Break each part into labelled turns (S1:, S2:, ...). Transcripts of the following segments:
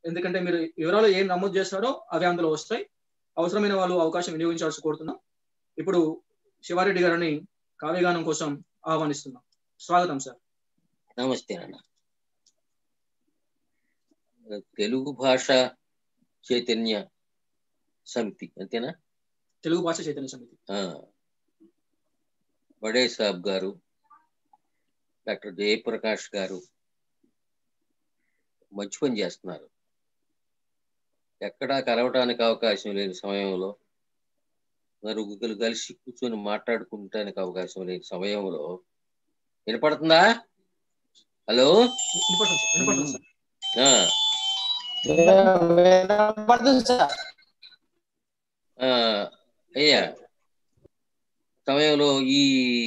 S1: ఎందుకంటే మీరు వివరాలు ఏం నమోదు చేస్తారో అవి అందులో వస్తాయి అవసరమైన వాళ్ళు అవకాశం వినియోగించాల్సి కోరుతున్నాం ఇప్పుడు శివారెడ్డి గారిని కావ్యగానం కోసం ఆహ్వానిస్తున్నాం స్వాగతం సార్
S2: నమస్తే అన్న తెలుగు భాష చైతన్య సమితి అంతేనా
S1: తెలుగు భాష చైతన్య సమితి
S2: ఆ. బడే సాబ్ గారు డాక్టర్ జయప్రకాష్ గారు మంచి పని చేస్తున్నారు ఎక్కడా కలవటానికి అవకాశం లేని సమయంలో నలుగురు కలిసి కూర్చొని మాట్లాడుకుంటానికి అవకాశం లేని సమయంలో వినపడుతుందా హలో
S1: వినపడుతుంది సార్, వినపడుతుంది సార్.
S2: ఆ,
S3: వినపడుతుంది సార్
S2: ఆ, అయ్యా సమయంలో ఈ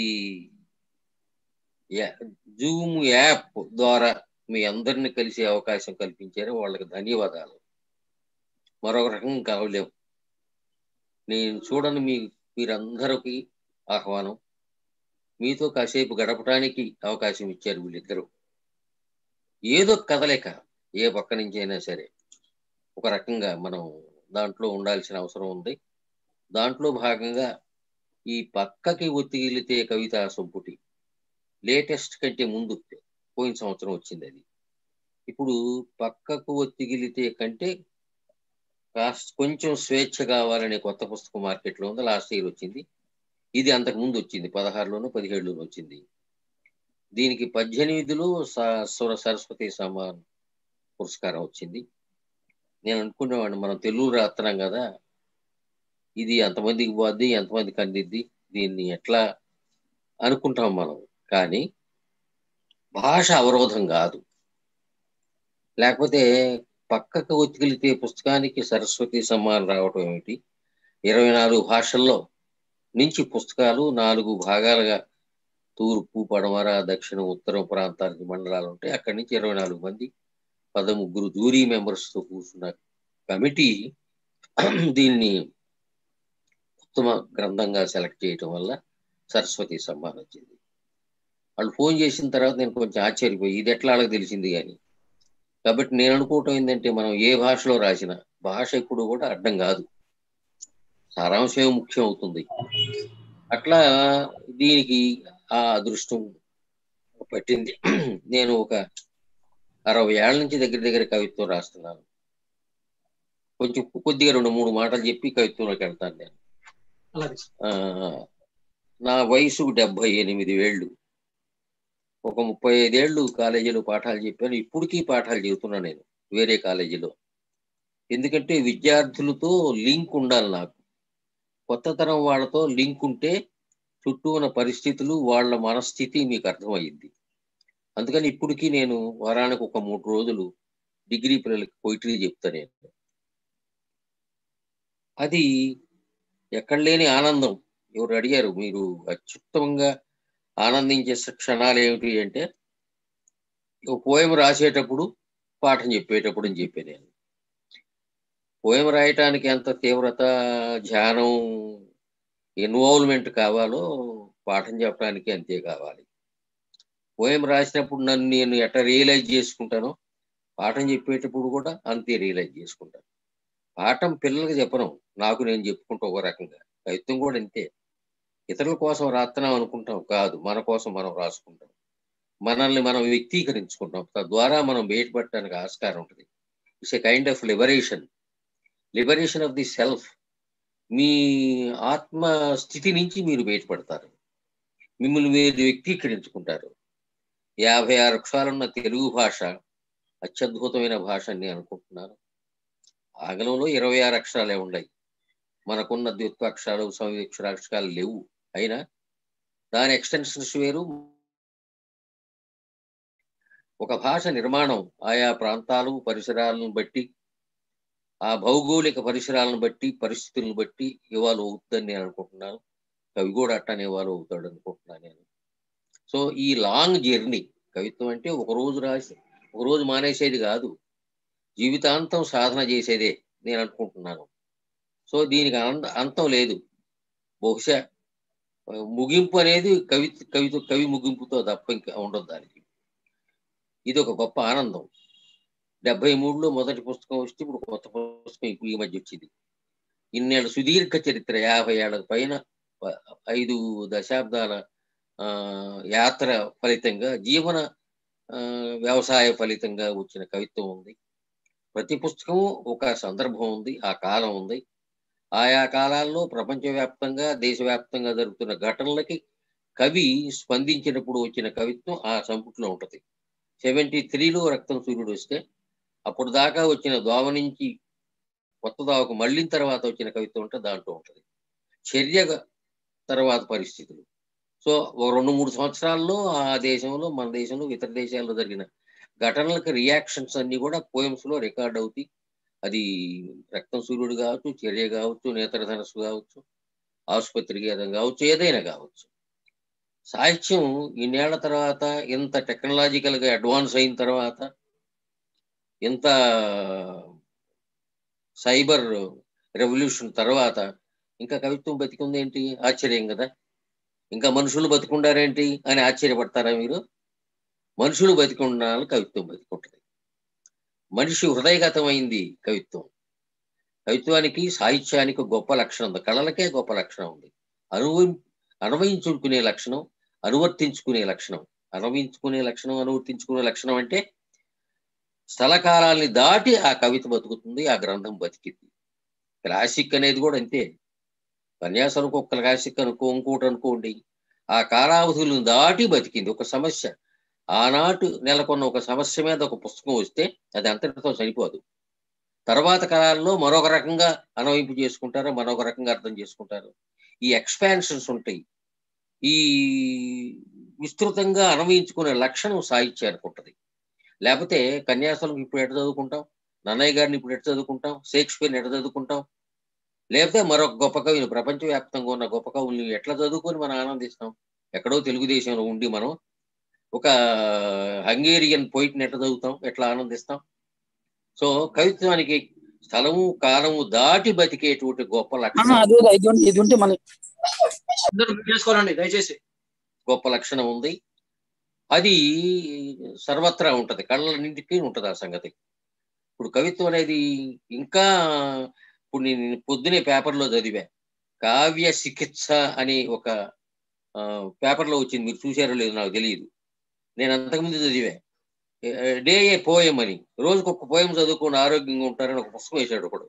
S2: యా- జూమ్ యాప్ ద్వారా మీ అందరిని కలిసే అవకాశం కల్పించారు వాళ్ళకి ధన్యవాదాలు మరొక రకం కావలేం నేను చూడని మీ మీరందరికీ ఆహ్వానం మీతో కాసేపు గడపడానికి అవకాశం ఇచ్చారు వీళ్ళిద్దరూ ఏదో కదలేక ఏ పక్క నుంచి అయినా సరే ఒక రకంగా మనం దాంట్లో ఉండాల్సిన అవసరం ఉంది దాంట్లో భాగంగా ఈ పక్కకి ఒత్తిగిలితే కవిత సంపుటి లేటెస్ట్ కంటే ముందు పోయిన సంవత్సరం వచ్చింది అది ఇప్పుడు పక్కకు ఒత్తిగిలితే కంటే కాస్త కొంచెం స్వేచ్ఛ కావాలనే కొత్త పుస్తకం మార్కెట్లో ఉంది లాస్ట్ ఇయర్ వచ్చింది ఇది అంతకు ముందు వచ్చింది పదహారులోనూ పదిహేడులోనూ వచ్చింది దీనికి పద్దెనిమిదిలో స- సుర సరస్వతి సమాన్ పురస్కారం వచ్చింది నేను అనుకునేవాడిని మనం తెలుగు రాస్తున్నాం కదా ఇది ఎంతమందికి పోద్ది ఎంతమందికి అందిద్ది దీన్ని ఎట్లా అనుకుంటాం మనం కానీ భాష అవరోధం కాదు లేకపోతే పక్కకు ఒత్తికిలితే పుస్తకానికి సరస్వతి సమ్మానం రావటం ఏమిటి ఇరవై నాలుగు భాషల్లో నుంచి పుస్తకాలు నాలుగు భాగాలుగా తూర్పు పడమర దక్షిణ ఉత్తరం ప్రాంతానికి మండలాలు ఉంటాయి అక్కడి నుంచి ఇరవై నాలుగు మంది పదముగ్గురు జూరీ మెంబర్స్ తో కూర్చున్న కమిటీ దీన్ని ఉత్తమ గ్రంథంగా సెలెక్ట్ చేయటం వల్ల సరస్వతి సమ్మానం వచ్చింది వాళ్ళు ఫోన్ చేసిన తర్వాత నేను కొంచెం ఆశ్చర్యపోయి ఇది ఎట్లా వాళ్ళకి తెలిసింది కానీ కాబట్టి నేను అనుకోవటం ఏంటంటే మనం ఏ భాషలో రాసిన భాష ఇప్పుడు కూడా అడ్డం కాదు సారాంశమే ముఖ్యం అవుతుంది అట్లా దీనికి ఆ అదృష్టం పట్టింది నేను ఒక అరవై ఏళ్ళ నుంచి దగ్గర దగ్గర కవిత్వం రాస్తున్నాను కొంచెం కొద్దిగా రెండు మూడు మాటలు చెప్పి కవిత్వంలోకి వెళ్తాను నేను
S1: అలాగే సార్.
S2: ఆ, నా వయసు డెబ్బై ఎనిమిది ఏళ్ళు ఒక ముప్పై ఐదేళ్ళు కాలేజీలో పాఠాలు చెప్పాను ఇప్పటికీ పాఠాలు చెబుతున్నాను నేను వేరే కాలేజీలో ఎందుకంటే విద్యార్థులతో లింక్ ఉండాలి నాకు కొత్త తరం వాళ్ళతో లింక్ ఉంటే చుట్టూ ఉన్న పరిస్థితులు వాళ్ళ మనస్థితి మీకు అర్థమయ్యింది అందుకని ఇప్పటికీ నేను వారానికి ఒక మూడు రోజులు డిగ్రీ పిల్లలకి పోయిటరీ చెప్తా నేను అది ఎక్కడ లేని ఆనందం ఎవరు అడిగారు మీరు అత్యుత్తమంగా ఆనందించే క్షణాలు ఏమిటి అంటే ఒక పోయం రాసేటప్పుడు పాఠం చెప్పేటప్పుడు అని చెప్పాను నేను పోయం రాయటానికి ఎంత తీవ్రత ధ్యానం ఇన్వాల్వ్మెంట్ కావాలో పాఠం చెప్పడానికి అంతే కావాలి పోయం రాసినప్పుడు నన్ను నేను ఎట్లా రియలైజ్ చేసుకుంటానో పాఠం చెప్పేటప్పుడు కూడా అంతే రియలైజ్ చేసుకుంటాను పాఠం పిల్లలకి చెప్పను నాకు నేను చెప్పుకుంటా ఒక రకంగా కవిత్వం కూడా అంతే ఇతరుల కోసం రాస్తున్నాం అనుకుంటాం కాదు మన కోసం మనం రాసుకుంటాం మనల్ని మనం వ్యక్తీకరించుకుంటాం తద్వారా మనం బయటపడటానికి ఆస్కారం ఉంటుంది it's a kind of liberation liberation of the self మీ ఆత్మ స్థితి నుంచి మీరు బయటపడతారు మిమ్మల్ని మీరు వ్యక్తీకరించుకుంటారు యాభై ఆరు అక్షరాలున్న తెలుగు భాష అత్యద్భుతమైన భాష అని నేను అనుకుంటున్నాను ఆంగ్లంలో ఇరవై ఆరు అక్షరాలే ఉన్నాయి మనకున్న ద్విత్వాక్షరాలు సంయుక్షరాక్షరాలు లేవు అయినా దాని ఎక్స్టెన్షన్స్ వేరు ఒక భాష నిర్మాణం ఆయా ప్రాంతాలు పరిసరాలను బట్టి ఆ భౌగోళిక పరిసరాలను బట్టి పరిస్థితులను బట్టి ఇవాళ అవుతుందని నేను అనుకుంటున్నాను కవి కూడా అట్టనే ఇవాళ అవుతాడు అనుకుంటున్నాను నేను సో ఈ లాంగ్ జర్నీ కవిత్వం అంటే ఒక రోజు రాసి ఒక రోజు మానేసేది కాదు జీవితాంతం సాధన చేసేదే నేను అనుకుంటున్నాను సో దీనికి అనంత అంతం లేదు బహుశా ఆ, ముగింపు అనేది కవి కవిత కవి ముగింపుతో తప్ప ఇంకా ఉండదు దానికి ఇది ఒక గొప్ప ఆనందం డెబ్బై మూడులో మొదటి పుస్తకం వస్తే ఇప్పుడు కొత్త పుస్తకం ఇప్పుడు ఈ మధ్య వచ్చింది ఇన్నేళ్ళ సుదీర్ఘ చరిత్ర యాభై ఏళ్ళ పైన ప- ఐదు దశాబ్దాల ఆ, యాత్ర ఫలితంగా జీవన ఆ, వ్యవసాయ ఫలితంగా వచ్చిన కవిత్వం ఉంది ప్రతి పుస్తకము ఒక సందర్భం ఉంది ఆ కాలం ఉంది ఆయా కాలాల్లో ప్రపంచవ్యాప్తంగా దేశవ్యాప్తంగా జరుగుతున్న ఘటనలకి కవి స్పందించినప్పుడు వచ్చిన కవిత్వం ఆ సంపుట్లో ఉంటది సెవెంటీ త్రీలో రక్తం సూర్యుడు వస్తే అప్పుడు దాకా వచ్చిన దోవ నుంచి కొత్త దోవకు మళ్ళిన తర్వాత వచ్చిన కవిత్వం ఉంటే దాంట్లో ఉంటది చర్య తర్వాత పరిస్థితులు సో ఒక రెండు మూడు సంవత్సరాల్లో ఆ దేశంలో మన దేశంలో ఇతర దేశాల్లో జరిగిన ఘటనలకు రియాక్షన్స్ అన్ని కూడా పోయమ్స్ లో రికార్డ్ అవుతాయి అది రక్తం సూర్యుడు కావచ్చు చర్య కావచ్చు నేత్ర ధనస్సు కావచ్చు ఆసుపత్రి గీతం కావచ్చు ఏదైనా కావచ్చు సాహిత్యం ఇన్నేళ్ల తర్వాత ఇంత టెక్నాలజికల్ గా అడ్వాన్స్ అయిన తర్వాత ఇంత సైబర్ రెవల్యూషన్ తర్వాత ఇంకా కవిత్వం బతికుంది ఏంటి ఆశ్చర్యం కదా ఇంకా మనుషులు బతికుండారేంటి అని ఆశ్చర్యపడతారా మీరు మనుషులు బతికుండాలి కవిత్వం బతికుంటది మనిషి హృదయగతమైంది కవిత్వం కవిత్వానికి సాహిత్యానికి గొప్ప లక్షణం ఉంది కళలకే గొప్ప లక్షణం ఉంది అనుభవి అనుభవించుకునే లక్షణం అనువర్తించుకునే లక్షణం అనుభవించుకునే లక్షణం అనువర్తించుకునే లక్షణం అంటే స్థలకాలాల్ని దాటి ఆ కవిత బతుకుతుంది ఆ గ్రంథం బతికింది క్లాసిక్ అనేది కూడా అంతే కన్యాసరకు ఒక క్లాసిక్ అనుకో ఇంకోటి అనుకోండి ఆ కాలావధులను దాటి బతికింది ఒక సమస్య ఆనాటు నెలకొన్న ఒక సమస్య మీద ఒక పుస్తకం వస్తే అది అంతటితో సరిపోదు తర్వాత కాలాల్లో మరొక రకంగా అనువైంపు చేసుకుంటారు మరొక రకంగా అర్థం చేసుకుంటారు ఈ ఎక్స్పాన్షన్స్ ఉంటాయి ఈ విస్తృతంగా అనుభవించుకునే లక్షణం సాహిత్యానికి ఉంటుంది లేకపోతే కన్యాశులం ఇప్పుడు ఎట్ట చదువుకుంటాం నన్నయ్య గారిని ఇప్పుడు ఎట్ట చదువుకుంటాం షేక్స్పియర్ని ఎట్ట చదువుకుంటాం లేకపోతే మరొక గొప్ప కవిని ప్రపంచవ్యాప్తంగా ఉన్న గొప్ప కవుల్ని ఎట్లా చదువుకొని మనం ఆనందిస్తాం ఎక్కడో తెలుగుదేశంలో ఉండి మనం ఒక హంగేరియన్ పోయిట్ని ఎట్లా చదువుతాం ఎట్లా ఆనందిస్తాం సో కవిత్వానికి స్థలము కాలము దాటి బతికేటువంటి గొప్ప
S3: అన్న,
S2: లక్షణం
S3: అదే ఇది ఉంటే- ఇది ఉంటే మన
S1: అందరూ మ్యూట్ చేసుకోవాలండి దయచేసి
S2: గొప్ప లక్షణం ఉంది అది సర్వత్రా ఉంటది కళ్ళన్నింటికీ ఉంటది ఆ సంగతి ఇప్పుడు కవిత్వం అనేది ఇంకా ఇప్పుడు నేను పొద్దునే పేపర్లో చదివా కావ్య చికిత్స అని ఒక ఆ, పేపర్లో వచ్చింది మీరు చూసారో లేదో నాకు తెలియదు నేను అంతకుముందు చదివా డే ఏ పోయం అని రోజుకు ఒక పోయం చదువుకొని ఆరోగ్యంగా ఉంటారని ఒక పుస్తకం వేశాడు ఒకడు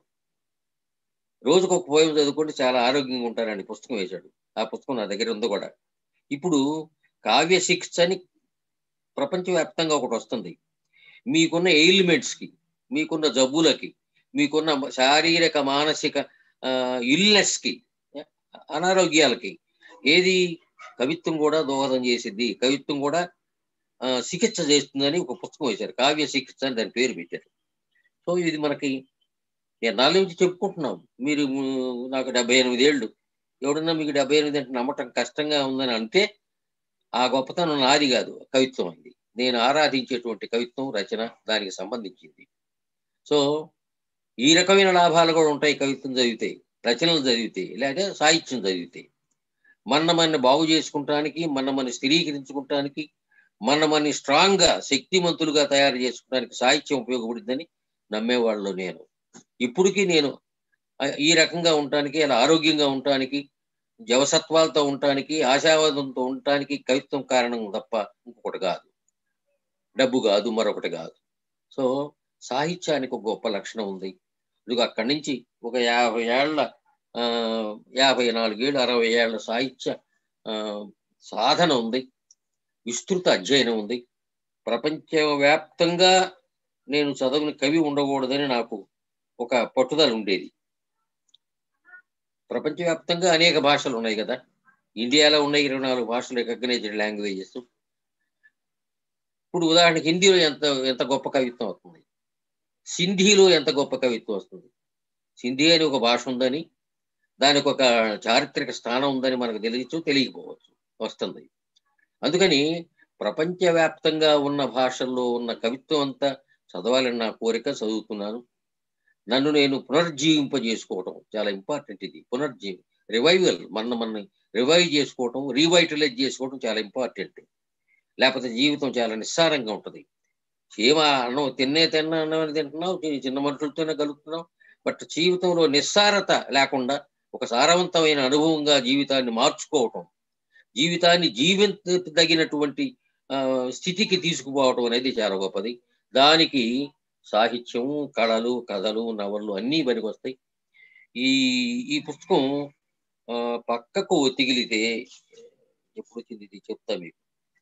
S2: రోజుకు ఒక పోయం చదువుకుంటే చాలా ఆరోగ్యంగా ఉంటారని పుస్తకం వేశాడు ఆ పుస్తకం నా దగ్గర ఉంది కూడా ఇప్పుడు కావ్య శిక్ష అని ప్రపంచవ్యాప్తంగా ఒకటి వస్తుంది మీకున్న ఎయిల్మెంట్స్ కి మీకున్న జబ్బులకి మీకున్న శారీరక మానసిక ఇల్నెస్ కి అనారోగ్యాలకి ఏది కవిత్వం కూడా దోహదం చేసిద్ది కవిత్వం కూడా ఆ, చికిత్స చేస్తుందని ఒక పుస్తకం వేశారు కావ్య చికిత్స అని దాని పేరు పెట్టారు సో ఇది మనకి నాలుగు నుంచి చెప్పుకుంటున్నాం మీరు ము- నాకు డెబ్బై ఎనిమిది ఏళ్ళు ఎవడన్నా మీకు డెబ్బై ఎనిమిది అంటే నమ్మటం కష్టంగా ఉందని అంటే ఆ గొప్పతనం నాది కాదు కవిత్వం అది నేను ఆరాధించేటువంటి కవిత్వం రచన దానికి సంబంధించింది సో ఈ రకమైన లాభాలు కూడా ఉంటాయి కవిత్వం చదివితే రచనలు చదివితే లేదా సాహిత్యం చదివితే మన మన బాగు చేసుకుంటానికి మన మన స్థిరీకరించుకుంటానికి మన మన స్ట్రాంగ్ గా శక్తిమంతులుగా తయారు చేసుకోవడానికి సాహిత్యం ఉపయోగపడుతుందని నమ్మేవాళ్ళు నేను ఇప్పటికీ నేను ఆ- ఈ రకంగా ఉండటానికి అలా ఆరోగ్యంగా ఉండటానికి జవసత్వాలతో ఉండటానికి ఆశావాదంతో ఉండటానికి కవిత్వం కారణం తప్ప ఇంకొకటి కాదు డబ్బు కాదు మరొకటి కాదు సో సాహిత్యానికి ఒక గొప్ప లక్షణం ఉంది ఇదిగో అక్కడి నుంచి ఒక యాభై ఏళ్ల ఆ, యాభై నాలుగేళ్ళు అరవై ఏళ్ల సాహిత్య ఆ, సాధన ఉంది విస్తృత అధ్యయనం ఉంది ప్రపంచవ్యాప్తంగా నేను చదివిన కవి ఉండకూడదని నాకు ఒక పట్టుదల ఉండేది ప్రపంచవ్యాప్తంగా అనేక భాషలు ఉన్నాయి కదా ఇండియాలో ఉన్న ఇరవై నాలుగు భాషలు రికగ్నైజ్డ్ లాంగ్వేజెస్ ఇప్పుడు ఉదాహరణకి హిందీలో ఎంత ఎంత గొప్ప కవిత్వం వస్తుంది సింధీలో ఎంత గొప్ప కవిత్వం వస్తుంది సింధీ అని ఒక భాష ఉందని దానికి ఒక చారిత్రక స్థానం ఉందని మనకు తెలియచ్చు తెలియకపోవచ్చు వస్తుంది అందుకని ప్రపంచవ్యాప్తంగా ఉన్న భాషల్లో ఉన్న కవిత్వం అంతా చదవాలని నా కోరిక చదువుతున్నాను నన్ను నేను పునర్జీవింపజేసుకోవటం చాలా ఇంపార్టెంట్ ఇది పునర్జీవి రివైవల్ మన మన రివైవ్ చేసుకోవటం రీవైటలైజ్ చేసుకోవటం చాలా ఇంపార్టెంట్ లేకపోతే జీవితం చాలా నిస్సారంగా ఉంటుంది చీమ అన్నం తిన్నే తిన్న అన్నం తింటున్నావు చి- చిన్న మనుషులతోనే కలుపుతున్నావు బట్ జీవితంలో నిస్సారత లేకుండా ఒక సారవంతమైన అనుభవంగా జీవితాన్ని మార్చుకోవటం జీవితాన్ని జీవించదగినటువంటి ఆ, స్థితికి తీసుకుపోవటం అనేది చాలా గొప్పది దానికి సాహిత్యం కళలు కథలు నవళ్ళు అన్నీ పనికొస్తాయి ఈ ఈ పుస్తకం ఆ, పక్కకు ఒత్తిగిలితే ఎప్పుడు వచ్చింది ఇది చెప్తా మీకు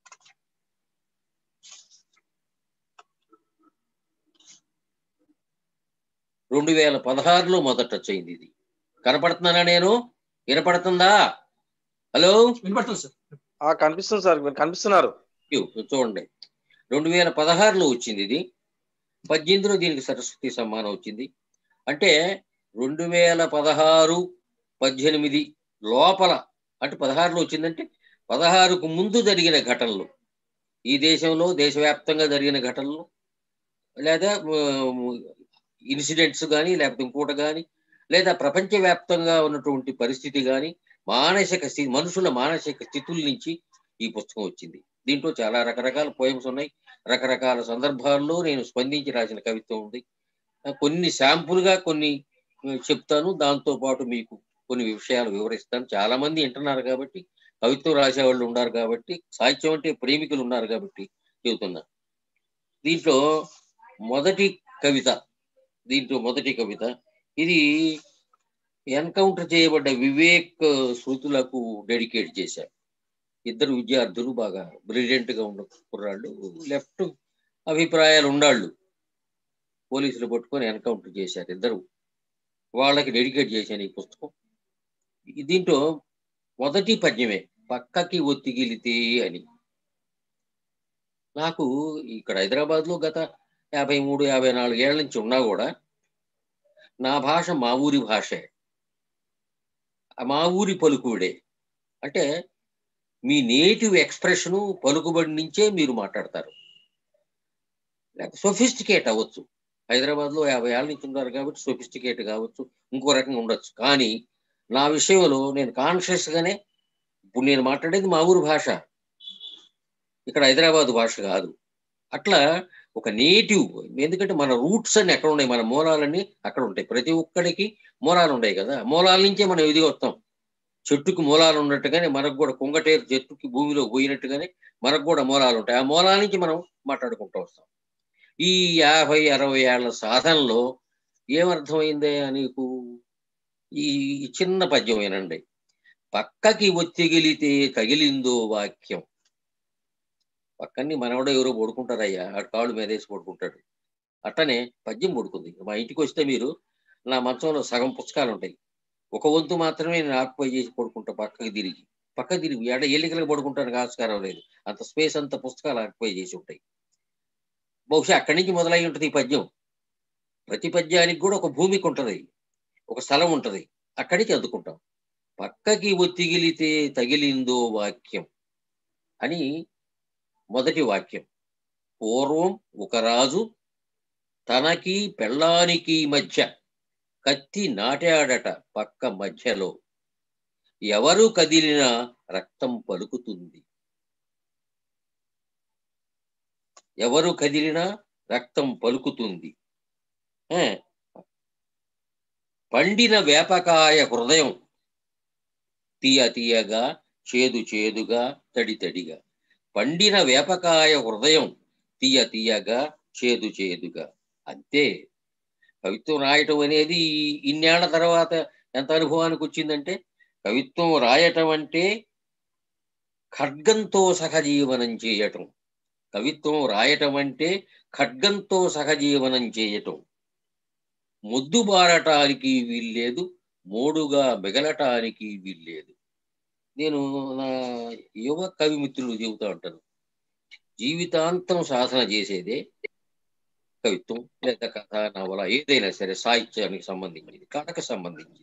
S2: రెండు వేల పదహారులో మొదట వచ్చింది ఇది కనపడుతున్నానా నేను వినపడుతుందా హలో
S1: వినపడుతుంది సార్
S3: ఆ కనిపిస్తుంది సార్ మీరు కనిపిస్తున్నారు
S2: ఇవ్వు, చూడండి రెండు వేల పదహారులో వచ్చింది ఇది పద్దెనిమిదిలో దీనికి సరస్వతి సమ్మానం వచ్చింది అంటే రెండు వేల పదహారు పద్దెనిమిది లోపల అంటే పదహారులో వచ్చిందంటే పదహారుకు ముందు జరిగిన ఘటనలు ఈ దేశంలో దేశవ్యాప్తంగా జరిగిన ఘటనలు లేదా ఇన్సిడెంట్స్ కానీ లేకపోతే ఇంకోటి కానీ లేదా ప్రపంచవ్యాప్తంగా ఉన్నటువంటి పరిస్థితి కానీ మానసిక స్థితి మనుషుల మానసిక స్థితుల నుంచి ఈ పుస్తకం వచ్చింది దీంట్లో చాలా రకరకాల పోయమ్స్ ఉన్నాయి రకరకాల సందర్భాల్లో నేను స్పందించి రాసిన కవిత్వం ఉంది ఆ, కొన్ని శాంపుల్ గా కొన్ని ఆ, చెప్తాను దాంతో పాటు మీకు కొన్ని విషయాలు వివరిస్తాను చాలా మంది వింటున్నారు కాబట్టి కవిత్వం రాసేవాళ్ళు ఉన్నారు కాబట్టి సాహిత్యం అంటే ప్రేమికులు ఉన్నారు కాబట్టి చెబుతున్నా దీంట్లో మొదటి కవిత దీంట్లో మొదటి కవిత ఇది ఎన్కౌంటర్ చేయబడ్డ వివేక్ శృతులకు డెడికేట్ చేశారు ఇద్దరు విద్యార్థులు బాగా బ్రిలియంట్ గా ఉన్న కుర్రాళ్ళు లెఫ్ట్ అభిప్రాయాలు ఉండాళ్ళు పోలీసులు పట్టుకొని ఎన్కౌంటర్ చేశారు ఇద్దరు వాళ్ళకి డెడికేట్ చేశాను ఈ పుస్తకం ఈ- దీంట్లో మొదటి పద్యమే పక్కకి ఒత్తిగిలితే అని నాకు ఇక్కడ హైదరాబాద్ లో గత యాభై మూడు యాభై నాలుగు ఏళ్ల నుంచి ఉన్నా కూడా నా భాష మా ఊరి భాషే ఆ మా ఊరి పలుకుడే అంటే మీ నేటివ్ ఎక్స్ప్రెషన్ పలుకుబడి నుంచే మీరు మాట్లాడతారు సొఫిస్టికేట్ అవ్వచ్చు హైదరాబాద్ లో యాభై ఏళ్ళ నుంచి ఉన్నారు కాబట్టి సొఫిస్టికేట్ కావచ్చు ఇంకో రకంగా ఉండొచ్చు కానీ నా విషయంలో నేను కాన్షియస్ గానే ఇప్పుడు నేను మాట్లాడేది మా ఊరు భాష ఇక్కడ హైదరాబాద్ భాష కాదు అట్లా ఒక నేటివ్ ఎందుకంటే మన రూట్స్ అన్ని ఎక్కడ ఉన్నాయి మన మూలాలన్నీ అక్కడ ఉంటాయి ప్రతి ఒక్కడికి మూలాలు ఉన్నాయి కదా మూలాల నుంచే మనం ఎదిగి వస్తాం చెట్టుకు మూలాలు ఉన్నట్టుగానే మనకు కూడా కుంగటేరు చెట్టుకి భూమిలో పోయినట్టుగానే మనకు కూడా మూలాలు ఉంటాయి ఆ మూలాల నుంచి మనం మాట్లాడుకుంటూ వస్తాం ఈ యాభై అరవై ఏళ్ల సాధనలో ఏమర్థమైందే నీకు ఈ ఈ చిన్న పద్యం వినండి పక్కకి ఒత్తిగిలితే తగిలిందో వాక్యం పక్కన్ని మనవడో ఎవరో పడుకుంటారయ్యా ఆడు కాళ్ళు మీద వేసి పడుకుంటాడు అట్టనే పద్యం పడుకుంది మా ఇంటికి వస్తే మీరు నా మంచంలో సగం పుస్తకాలు ఉంటాయి ఒక వంతు మాత్రమే నేను ఆక్యుపై చేసి పడుకుంటా పక్కకి తిరిగి పక్కకి తిరిగి ఎడ ఎల్లికలకు పడుకుంటానికి ఆస్కారం లేదు అంత స్పేస్ అంత పుస్తకాలు ఆక్యుపై చేసి ఉంటాయి బహుశా అక్కడి నుంచి మొదలై ఉంటుంది ఈ పద్యం ప్రతి పద్యానికి కూడా ఒక భూమికి ఉంటది ఒక స్థలం ఉంటది అక్కడికి అందుకుంటాం పక్కకి ఒత్తిగిలితే తగిలిందో వాక్యం అని మొదటి వాక్యం పూర్వం ఒక రాజు తనకి పెళ్ళానికి మధ్య కత్తి నాటాడట పక్క మధ్యలో ఎవరు కదిలినా రక్తం పలుకుతుంది ఎవరు కదిలినా రక్తం పలుకుతుంది ఏ, పండిన వేపకాయ హృదయం తీయ తీయగా చేదు చేదుగా తడి తడిగా పండిన వేపకాయ హృదయం తీయ తీయగా చేదు చేదుగా అంతే కవిత్వం రాయటం అనేది ఈ- ఇన్నేళ్ల తర్వాత ఎంత అనుభవానికి వచ్చిందంటే కవిత్వం రాయటం అంటే ఖడ్గంతో సహజీవనం చేయటం కవిత్వం రాయటం అంటే ఖడ్గంతో సహజీవనం చేయటం మొద్దుబారటానికి వీల్లేదు మోడుగా మిగలటానికి వీల్లేదు నేను నా యువ కవి మిత్రులు చెబుతూ ఉంటాను జీవితాంతం సాధన చేసేదే కవిత్వం లేదా కథ నవల ఏదైనా సరే సాహిత్యానికి సంబంధించింది కథకు సంబంధించింది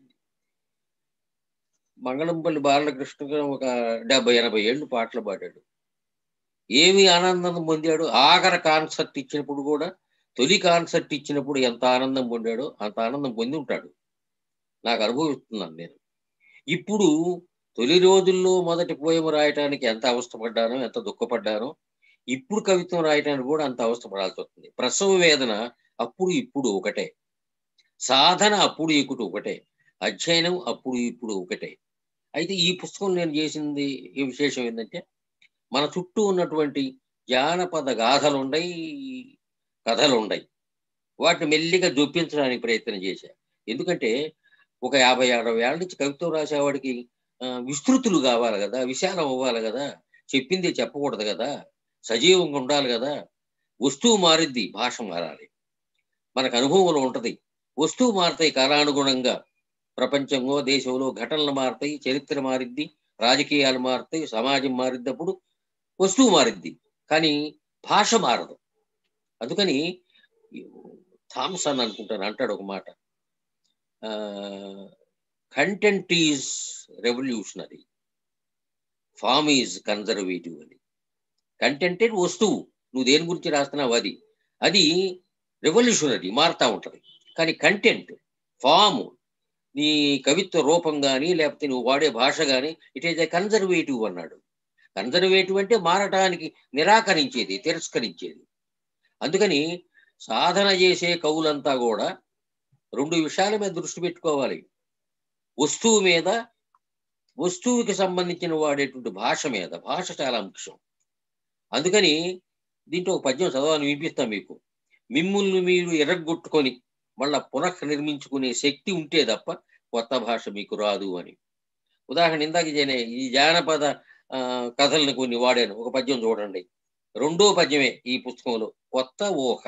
S2: మంగళంపల్లి బాలకృష్ణ గారు ఒక డెబ్బై ఎనభై ఏళ్ళు పాటలు పాడాడు ఏమి ఆనందం పొందాడు ఆఖరి కాన్సర్ట్ ఇచ్చినప్పుడు కూడా తొలి కాన్సర్ట్ ఇచ్చినప్పుడు ఎంత ఆనందం పొందాడో అంత ఆనందం పొంది ఉంటాడు నాకు అనుభవిస్తున్నాను నేను ఇప్పుడు తొలి రోజుల్లో మొదటి పోయము రాయటానికి ఎంత అవస్థపడ్డానో ఎంత దుఃఖపడ్డానో ఇప్పుడు కవిత్వం రాయటానికి కూడా అంత అవసరపడాల్సి వస్తుంది ప్రసవ వేదన అప్పుడు ఇప్పుడు ఒకటే సాధన అప్పుడు ఇప్పుడు ఒకటే అధ్యయనం అప్పుడు ఇప్పుడు ఒకటే అయితే ఈ పుస్తకం నేను చేసింది ఈ విశేషం ఏంటంటే మన చుట్టూ ఉన్నటువంటి జానపద గాథలు ఉన్నాయి కథలు ఉన్నాయి వాటిని మెల్లిగా జొప్పించడానికి ప్రయత్నం చేశా ఎందుకంటే ఒక యాభై అరవై ఏళ్ళ నుంచి కవిత్వం రాసేవాడికి ఆ, విస్తృతులు కావాలి కదా విశాలం అవ్వాలి కదా చెప్పింది చెప్పకూడదు కదా సజీవంగా ఉండాలి కదా వస్తువు మారిద్ది భాష మారాలి మనకు అనుభవంలో ఉంటది వస్తువు మారుతాయి కాలానుగుణంగా ప్రపంచంలో దేశంలో ఘటనలు మారుతాయి చరిత్ర మారిద్ది రాజకీయాలు మారుతాయి సమాజం మారిద్దప్పుడు వస్తువు మారిద్ది కానీ భాష మారదు అందుకని థామ్సన్ అనుకుంటాను అంటాడు ఒక మాట content is revolutionary form is conservative అని కంటెంట్ వస్తువు నువ్వు దేని గురించి రాస్తున్నావు అది అది రెవల్యూషనరీ మారుతా ఉంటది కానీ కంటెంట్ ఫామ్ నీ కవిత్వ రూపం కానీ లేకపోతే నువ్వు వాడే భాష కానీ ఇట్ ఈజ్ ఏ కన్జర్వేటివ్ అన్నాడు కన్జర్వేటివ్ అంటే మారటానికి నిరాకరించేది తిరస్కరించేది అందుకని సాధన చేసే కవులంతా కూడా రెండు విషయాల మీద దృష్టి పెట్టుకోవాలి వస్తువు మీద వస్తువుకి సంబంధించిన వాడేటువంటి భాష మీద భాష చాలా ముఖ్యం అందుకని దీంట్లో ఒక పద్యం చదవాలని వినిపిస్తాం మీకు మిమ్ముల్ని మీరు ఎరగొట్టుకొని మళ్ళా పునఃనిర్మించుకునే శక్తి ఉంటే తప్ప కొత్త భాష మీకు రాదు అని ఉదాహరణ ఇందాక చేయనే ఈ జానపద ఆ, కథల్ని కొన్ని వాడాను ఒక పద్యం చూడండి రెండో పద్యమే ఈ పుస్తకంలో కొత్త ఊహ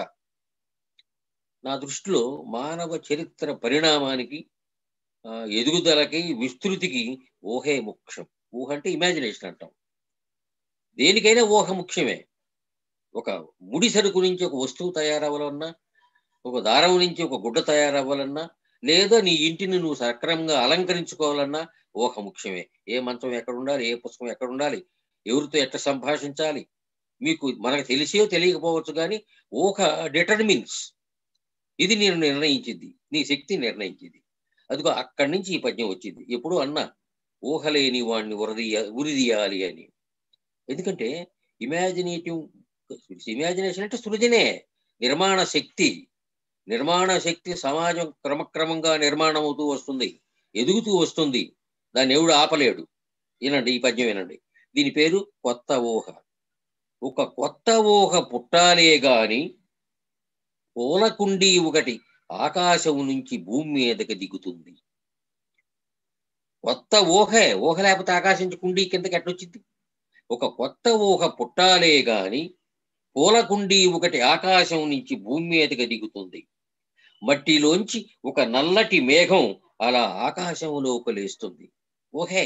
S2: నా దృష్టిలో మానవ చరిత్ర పరిణామానికి ఆ, ఎదుగుదలకి విస్తృతికి ఊహే ముఖ్యం ఊహ అంటే ఇమాజినేషన్ అంటాం దేనికైనా ఊహ ముఖ్యమే ఒక ముడి సరుకు నుంచి ఒక వస్తువు తయారవ్వాలన్నా ఒక దారం నుంచి ఒక గుడ్డ తయారవ్వాలన్నా లేదా నీ ఇంటిని నువ్వు సక్రమంగా అలంకరించుకోవాలన్నా ఊహ ముఖ్యమే ఏ మంచం ఎక్కడ ఉండాలి ఏ పుస్తకం ఎక్కడ ఉండాలి ఎవరితో ఎట్లా సంభాషించాలి మీకు మనకు తెలిసో తెలియకపోవచ్చు కానీ ఊహ డిటర్మిన్స్ ఇది నేను నిర్ణయించింది నీ శక్తి నిర్ణయించింది అదిగో అక్కడి నుంచి ఈ పద్యం వచ్చింది ఎప్పుడు అన్నా ఊహలేని వాడిని ఉరదీయ ఉరిదీయాలి అని ఎందుకంటే ఇమాజినేటివ్ ఇమాజినేషన్ అంటే సృజనే నిర్మాణ శక్తి నిర్మాణ శక్తి సమాజం క్రమక్రమంగా నిర్మాణం అవుతూ వస్తుంది ఎదుగుతూ వస్తుంది దాన్ని ఎవడు ఆపలేడు వినండి ఈ పద్యం వినండి దీని పేరు కొత్త ఊహ ఒక కొత్త ఊహ పుట్టాలే గాని పూలకుండీ ఒకటి ఆకాశం నుంచి భూమి మీదకి దిగుతుంది కొత్త ఊహే ఊహ లేకపోతే ఆకాశం నుంచి కుండీ కిందకి ఎట్లొచ్చింది ఒక కొత్త ఊహ పుట్టాలే గాని పూలకుండీ ఒకటి ఆకాశం నుంచి భూమి మీదకి దిగుతుంది మట్టిలోంచి ఒక నల్లటి మేఘం అలా ఆకాశంలోకి లేస్తుంది ఊహే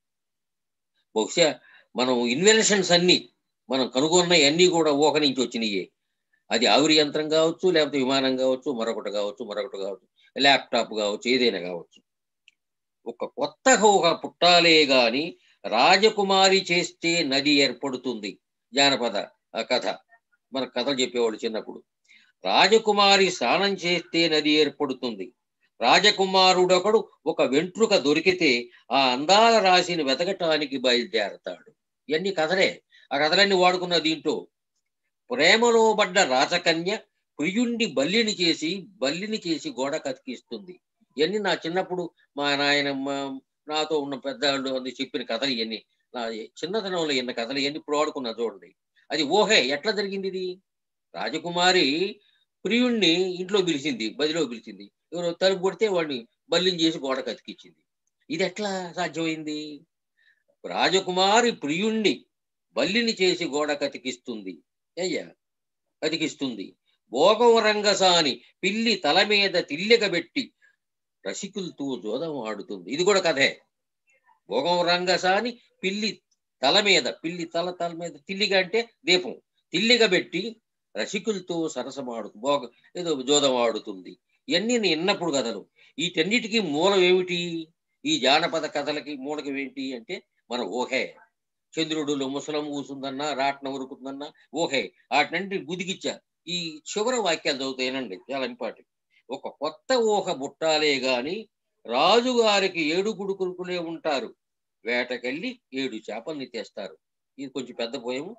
S2: బహుశా మనం ఇన్వెన్షన్స్ అన్ని మనం కనుగొన్నవి అన్ని కూడా ఊహ నుంచి వచ్చినాయే అది ఆవిరి యంత్రం కావచ్చు లేకపోతే విమానం కావచ్చు మరొకటి కావచ్చు మరొకటి కావచ్చు ల్యాప్టాప్ కావచ్చు ఏదైనా కావచ్చు ఒక కొత్త ఊహ పుట్టాలే గాని రాజకుమారి చేస్తే నది ఏర్పడుతుంది జానపద ఆ కథ మన కథలు చెప్పేవాళ్ళు చిన్నప్పుడు రాజకుమారి స్నానం చేస్తే నది ఏర్పడుతుంది రాజకుమారుడొకడు ఒక వెంట్రుక దొరికితే ఆ అందాల రాశిని వెతకటానికి బయలుదేరతాడు ఇవన్నీ కథలే ఆ కథలన్నీ వాడుకున్న దీంట్లో ప్రేమలో పడ్డ రాజకన్య ప్రియుణ్ణి బల్లిని చేసి బల్లిని చేసి గోడ కతికిస్తుంది ఇవన్నీ నా చిన్నప్పుడు మా నాయనమ్మ నాతో ఉన్న పెద్దవాళ్ళు అందు చెప్పిన కథలు ఇవన్నీ నా చిన్నతనంలో ఎన్న కథలు ఇవన్నీ ఇప్పుడు వాడుకున్నా చూడండి అది ఊహే ఎట్లా జరిగింది ఇది రాజకుమారి ప్రియుణ్ణి ఇంట్లో పిలిచింది బదిలో పిలిచింది ఎవరో తలుపు కొడితే వాడిని బల్లిని చేసి గోడ కతికిచ్చింది ఇది ఎట్లా సాధ్యమైంది రాజకుమారి ప్రియుణ్ణి బల్లిని చేసి గోడ కతికిస్తుంది అయ్యా కతికిస్తుంది భోగం రంగసాని పిల్లి తల మీద తిల్లెక పెట్టి రసికులతో జోదం ఆడుతుంది ఇది కూడా కథే భోగం రంగసాని పిల్లి తల మీద పిల్లి తల తల మీద తిల్లిగా అంటే దీపం తిల్లిగా పెట్టి రసికులతో సరసమాడు భోగ ఏదో జోదం ఆడుతుంది ఇవన్నీ నేను విన్నప్పుడు కథలు వీటన్నిటికీ మూలం ఏమిటి ఈ జానపద కథలకి మూలకం ఏంటి అంటే మన ఊహే చంద్రుడులో ముసలం కూసుందన్నా రాట్నం ఉరుకుతుందన్నా ఊహే వాటినంటి గుదిగిచ్చా ఈ చివరి వాక్యాలు చదువుతాయనండి చాలా ఇంపార్టెంట్ ఒక కొత్త ఊహ బుట్టాలే గాని రాజుగారికి ఏడు గుడుకులుకులే ఉంటారు వేటకెళ్ళి ఏడు చేపల్ని తెస్తారు ఇది కొంచెం పెద్ద పోయము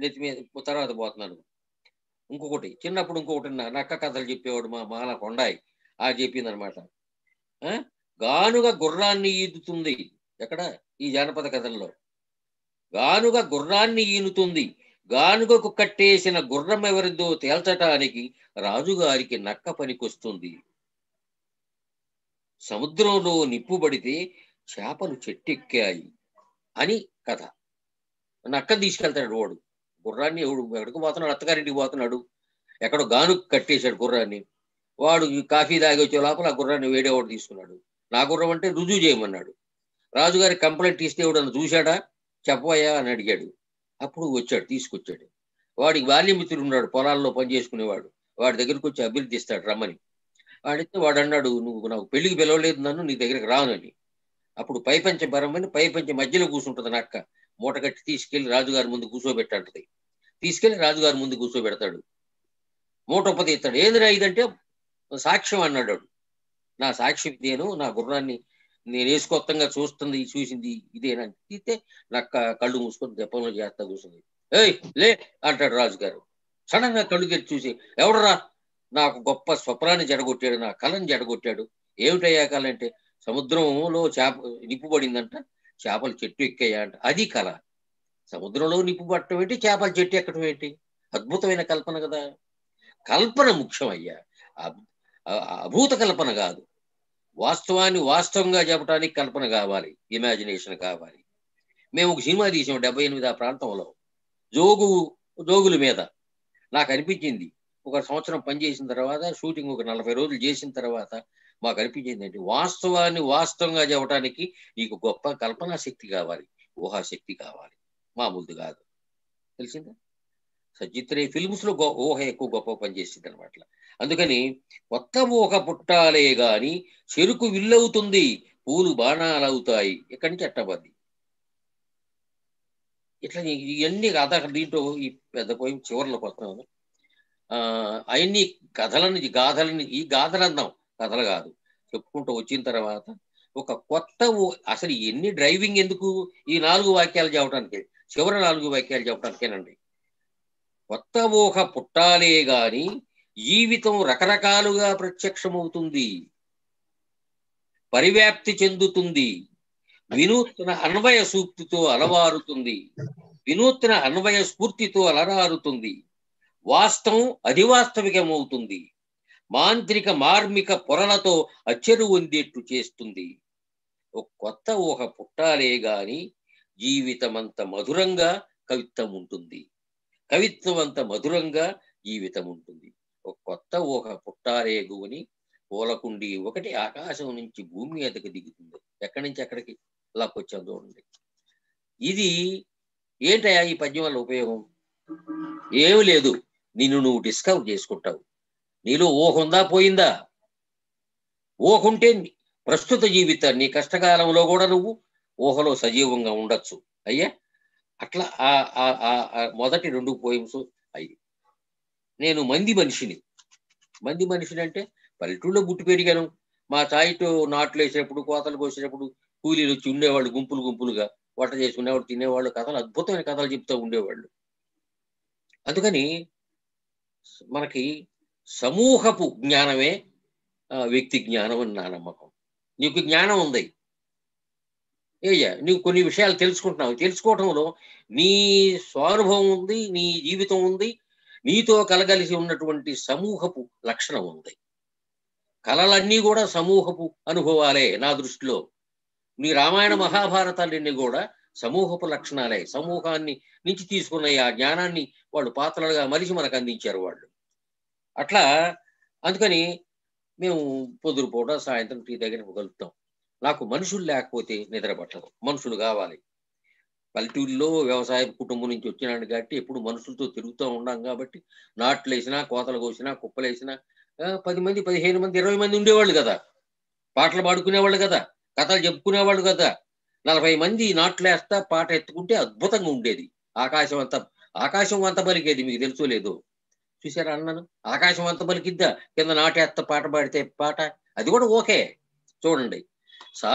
S2: నెత్తి మీద తర్వాత పోతున్నాను ఇంకొకటి చిన్నప్పుడు ఇంకొకటి నా- నక్క కథలు చెప్పేవాడు మా మాల కొండాయి ఆ చెప్పింది అనమాట గానుగ గుర్రాన్ని ఈదుతుంది ఎక్కడ ఈ జానపద కథల్లో గానుగ గుర్రాన్ని ఈనుతుంది గానుగకు కట్టేసిన గుర్రం ఎవరిదో తేల్చటానికి రాజుగారికి నక్క పనికొస్తుంది సముద్రంలో నిప్పు పడితే చేపలు చెట్టెక్కాయి అని కథ నక్క తీసుకెళ్తాడు వాడు గుర్రాన్ని ఎవడు ఎక్కడికి పోతున్నాడు అత్తగారింటికి పోతున్నాడు ఎక్కడో గాను కట్టేశాడు గుర్రాన్ని వాడు ఈ కాఫీ తాగి వచ్చే లోపల ఆ గుర్రాన్ని వేడేవాడు తీసుకున్నాడు నా గుర్రం అంటే రుజువు చేయమన్నాడు రాజుగారి కంప్లైంట్ ఇస్తే ఎవడన్నా చూశాడా చెప్పవయ్యా అని అడిగాడు అప్పుడు వచ్చాడు తీసుకొచ్చాడు వాడికి బాల్యమిత్రుడు ఉన్నాడు పొలాల్లో పనిచేసుకునేవాడు వాడి దగ్గరికి వచ్చి అభ్యర్థిస్తాడు రమ్మని వాడితే వాడు అన్నాడు నువ్వు నాకు పెళ్లికి పిలవలేదు నన్ను నీ దగ్గరికి రానని అప్పుడు పైపంచ బరమని పైపంచ మధ్యలో కూర్చుంటుంది నక్క మూట కట్టి తీసుకెళ్లి రాజుగారి ముందు కూర్చోబెట్టంటది తీసుకెళ్లి రాజుగారి ముందు కూర్చోబెడతాడు మూట ఉపతీస్తాడు ఏందిరా ఇదంటే సాక్ష్యం అన్నాడు వాడు. నా సాక్ష్యం ఇదేను నా గుర్రాన్ని నేను వేసుకోత్తంగా చూస్తుంది చూసింది ఇదేనా తీస్తే నక్క కళ్ళు మూసుకొని దెప్పంలో చేస్తా కూర్చుంది ఏయ్ లే అంటాడు రాజుగారు సడన్ గా కళ్ళు తెరిచి చూసి ఎవడరా నాకు గొప్ప స్వప్నాన్ని జడగొట్టాడు నా కళని జడగొట్టాడు ఏమిటయ్యా కళ అంటే సముద్రంలో చేప నిప్పు పడిందంట చేపలు చెట్టు ఎక్కాయా అంట అది కళ సముద్రంలో నిప్పు పట్టడం ఏంటి చేపల చెట్టు ఎక్కడం ఏంటి అద్భుతమైన కల్పన కదా కల్పన ముఖ్యం అయ్యా అబ్- అ- అభూత కల్పన కాదు వాస్తవాన్ని వాస్తవంగా చెప్పడానికి కల్పన కావాలి ఇమాజినేషన్ కావాలి మేము ఒక సినిమా తీసాం డెబ్బై ఎనిమిది ఆ ప్రాంతంలో జోగు జోగుల మీద నాకు అనిపించింది ఒక సంవత్సరం పనిచేసిన తర్వాత షూటింగ్ ఒక నలభై రోజులు చేసిన తర్వాత మాకు అనిపించింది ఏంటి వాస్తవాన్ని వాస్తవంగా చెప్పడానికి నీకు గొప్ప కల్పనా శక్తి కావాలి ఊహాశక్తి కావాలి మామూలుది కాదు తెలిసిందా సచిత్రే ఫిల్మ్స్ లో గొ- ఊహ ఎక్కువ గొప్ప పనిచేసింది అనమాట అందుకని కొత్త ఊహ పుట్టాలే గాని చెరుకు విల్లవుతుంది పూలు బాణాలవుతాయి ఇక్కడి నుంచి అట్టబద్ది ఇట్లా ఈ- ఇవన్నీ కథ దీంట్లో ఈ పెద్ద పోయి చివరిలోకి వస్తున్నాను ఆ అవన్నీ కథలని గాథలని ఈ గాథలు అందాం కథలు కాదు చెప్పుకుంటూ వచ్చిన తర్వాత ఒక కొత్త ఊ- అసలు ఎన్ని డ్రైవింగ్ ఎందుకు ఈ నాలుగు వాక్యాలు చెప్పడానికి చివరి నాలుగు వాక్యాలు చెప్పడానికేనండి కొత్త ఊహ పుట్టాలే గాని జీవితం రకరకాలుగా ప్రత్యక్షమవుతుంది పరివ్యాప్తి చెందుతుంది వినూత్న అన్వయ సూక్తితో అలవారుతుంది వినూత్న అన్వయ స్ఫూర్తితో అలరారుతుంది వాస్తవం అధివాస్తవికమవుతుంది మాంత్రిక మార్మిక పొరలతో అచ్చెరు పొందేట్టు చేస్తుంది ఒక కొత్త ఊహ పుట్టాలే గాని జీవితం అంత మధురంగా కవిత్వం ఉంటుంది కవిత్వం అంత మధురంగా జీవితం ఉంటుంది ఒక కొత్త ఊహ పుట్టాలే గుని పూలకుండి ఒకటి ఆకాశం నుంచి భూమి మీదకి దిగుతుంది ఎక్కడి నుంచి ఎక్కడికి లాక్కొచ్చాం చూడండి ఇది ఏంటయ్యా ఈ పద్యం వల్ల ఉపయోగం ఏమి లేదు నిన్ను నువ్వు డిస్కవర్ చేసుకుంటావు నీలో ఊహ ఉందా పోయిందా ఊహ ఉంటే ప్రస్తుత జీవితం నీ కష్టకాలంలో కూడా నువ్వు ఊహలో సజీవంగా ఉండొచ్చు అయ్యా అట్లా ఆ ఆ ఆ- ఆ మొదటి రెండు పోయిమ్స్ అయ్యి నేను మంది మనిషిని మంది మనిషిని అంటే పల్లెటూళ్ళలో పుట్టి పెరిగాను మా తాయితో నాట్లు వేసేటప్పుడు కోతలు కోసేటప్పుడు కూలీలు వచ్చి ఉండేవాళ్ళు గుంపులు గుంపులుగా వంట చేసుకునేవాళ్ళు తినేవాళ్ళు కథలు అద్భుతమైన కథలు చెప్తూ ఉండేవాళ్ళు అందుకని మనకి సమూహపు జ్ఞానమే ఆ, వ్యక్తి జ్ఞానం అని నా నమ్మకం నీకు జ్ఞానం ఉంది ఏయ్యా నువ్వు కొన్ని విషయాలు తెలుసుకుంటున్నావు తెలుసుకోవటంలో నీ స్వానుభవం ఉంది నీ జీవితం ఉంది నీతో కలగలిసి ఉన్నటువంటి సమూహపు లక్షణం ఉంది కళలన్నీ కూడా సమూహపు అనుభవాలే నా దృష్టిలో నీ రామాయణ మహాభారతాలన్నీ కూడా సమూహపు లక్షణాలే సమూహాన్ని నుంచి తీసుకున్న ఆ జ్ఞానాన్ని వాళ్ళు పాత్రలుగా మలిసి మనకు అందించారు వాళ్ళు అట్లా అందుకని మేము పొద్దురు పూట సాయంత్రం టీ దగ్గర కలుపుతాం నాకు మనుషులు లేకపోతే నిద్ర పట్టదు మనుషులు కావాలి పల్లెటూరులో వ్యవసాయ కుటుంబం నుంచి వచ్చినాడు కాబట్టి ఎప్పుడు మనుషులతో తిరుగుతూ ఉన్నాం కాబట్టి నాట్లు వేసినా కోతలు కోసినా కుప్పలు వేసినా ఆ, పది మంది పదిహేను మంది ఇరవై మంది ఉండేవాళ్ళు కదా పాటలు పాడుకునేవాళ్ళు కదా కథలు చెప్పుకునేవాళ్ళు కదా నలభై మంది నాట్లు వేస్తా పాట ఎత్తుకుంటే అద్భుతంగా ఉండేది ఆకాశం అంతా ఆకాశం అంత పలికేది మీకు తెలుసో లేదో చూసారా అన్నాను ఆకాశం అంత పలికిద్దా కింద నాటేస్త పాట పాడితే పాట అది కూడా ఓకే చూడండి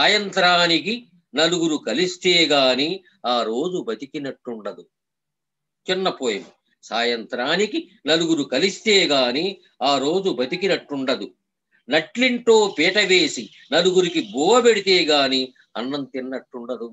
S2: సాయంత్రానికి నలుగురు కలిస్తే గాని ఆ రోజు బతికినట్టుండదు చిన్న పోయం సాయంత్రానికి నలుగురు కలిస్తే గాని ఆ రోజు బతికినట్టుండదు నట్లింటో పీట వేసి నలుగురికి బోవ పెడితే గాని అన్నం తిన్నట్టుండదు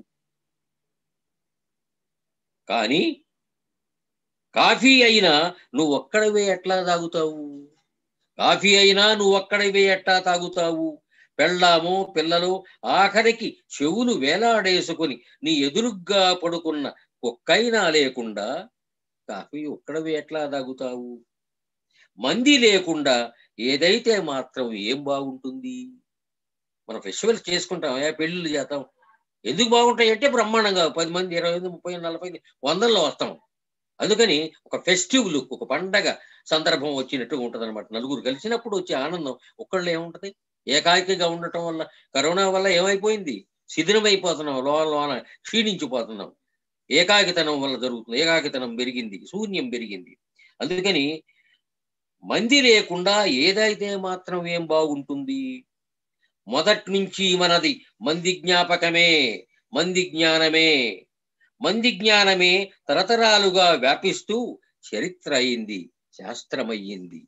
S2: కానీ కాఫీ అయినా నువ్వు ఒక్కడవే ఎట్లా తాగుతావు కాఫీ అయినా నువ్వు ఒక్కడవే ఎట్లా తాగుతావు పెళ్ళాము పిల్లలు ఆఖరికి చెవులు వేలాడేసుకుని నీ ఎదురుగ్గా పడుకున్న కుక్కైనా లేకుండా కాఫీ ఒక్కడవే ఎట్లా తాగుతావు మంది లేకుండా ఏదైతే మాత్రం ఏం బాగుంటుంది మనం ఫెస్టివల్స్ చేసుకుంటాం ఏ పెళ్ళిళ్ళు చేస్తాం ఎందుకు బాగుంటాయి అంటే బ్రహ్మాండంగా పది మంది ఇరవై మంది ముప్పై నలభై వందల్లో వస్తాం అందుకని ఒక ఫెస్టివ్ లుక్ ఒక పండగ సందర్భం వచ్చినట్టుగా ఉంటది అనమాట నలుగురు కలిసినప్పుడు వచ్చే ఆనందం ఒక్కళ్ళు ఏముంటది ఏకాకిగా ఉండటం వల్ల కరోనా వల్ల ఏమైపోయింది శిథిలమైపోతున్నాం లోన లోన క్షీణించిపోతున్నాం ఏకాకితనం వల్ల జరుగుతుంది ఏకాకితనం పెరిగింది శూన్యం పెరిగింది అందుకని మంది లేకుండా ఏదైతే మాత్రం ఏం బాగుంటుంది మొదటి నుంచి మనది మంది జ్ఞాపకమే మంది జ్ఞానమే మంది జ్ఞానమే తరతరాలుగా వ్యాపిస్తూ చరిత్ర అయింది శాస్త్రమయ్యింది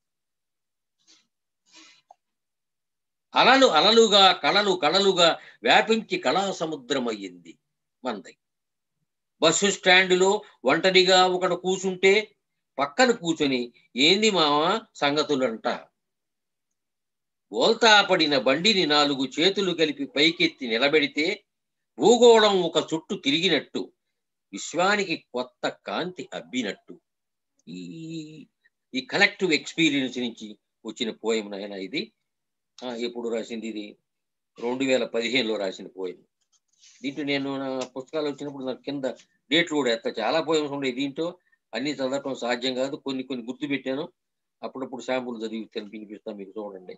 S2: అలలు అలలుగా కళలు కళలుగా వ్యాపించి కళా సముద్రమయ్యింది మనది బస్సు స్టాండులో ఒంటరిగా ఒకడు కూసుంటే పక్కన కూర్చొని ఏంది మామ సంగతులంట బోల్తా పడిన బండిని నాలుగు చేతులు కలిపి పైకెత్తి నిలబెడితే భూగోళం ఒక చుట్టు తిరిగినట్టు విశ్వానికి కొత్త కాంతి అబ్బినట్టు ఈ ఈ కలెక్టివ్ ఎక్స్పీరియన్స్ నుంచి వచ్చిన పోయం నాయన ఇది ఆ, ఎప్పుడు రాసింది ఇది రెండు వేల పదిహేనులో రాసిన పోయం దీంట్లో నేను నా పుస్తకాలు వచ్చినప్పుడు నాకు కింద డేట్లు కూడా ఎత్త చాలా పోయమ్స్ ఉన్నాయి దీంట్లో అన్ని చదవటం సాధ్యం కాదు కొన్ని కొన్ని గుర్తు పెట్టాను అప్పుడప్పుడు శాంపుల్ చదివి తెలి- వినిపిస్తాను మీకు చూడండి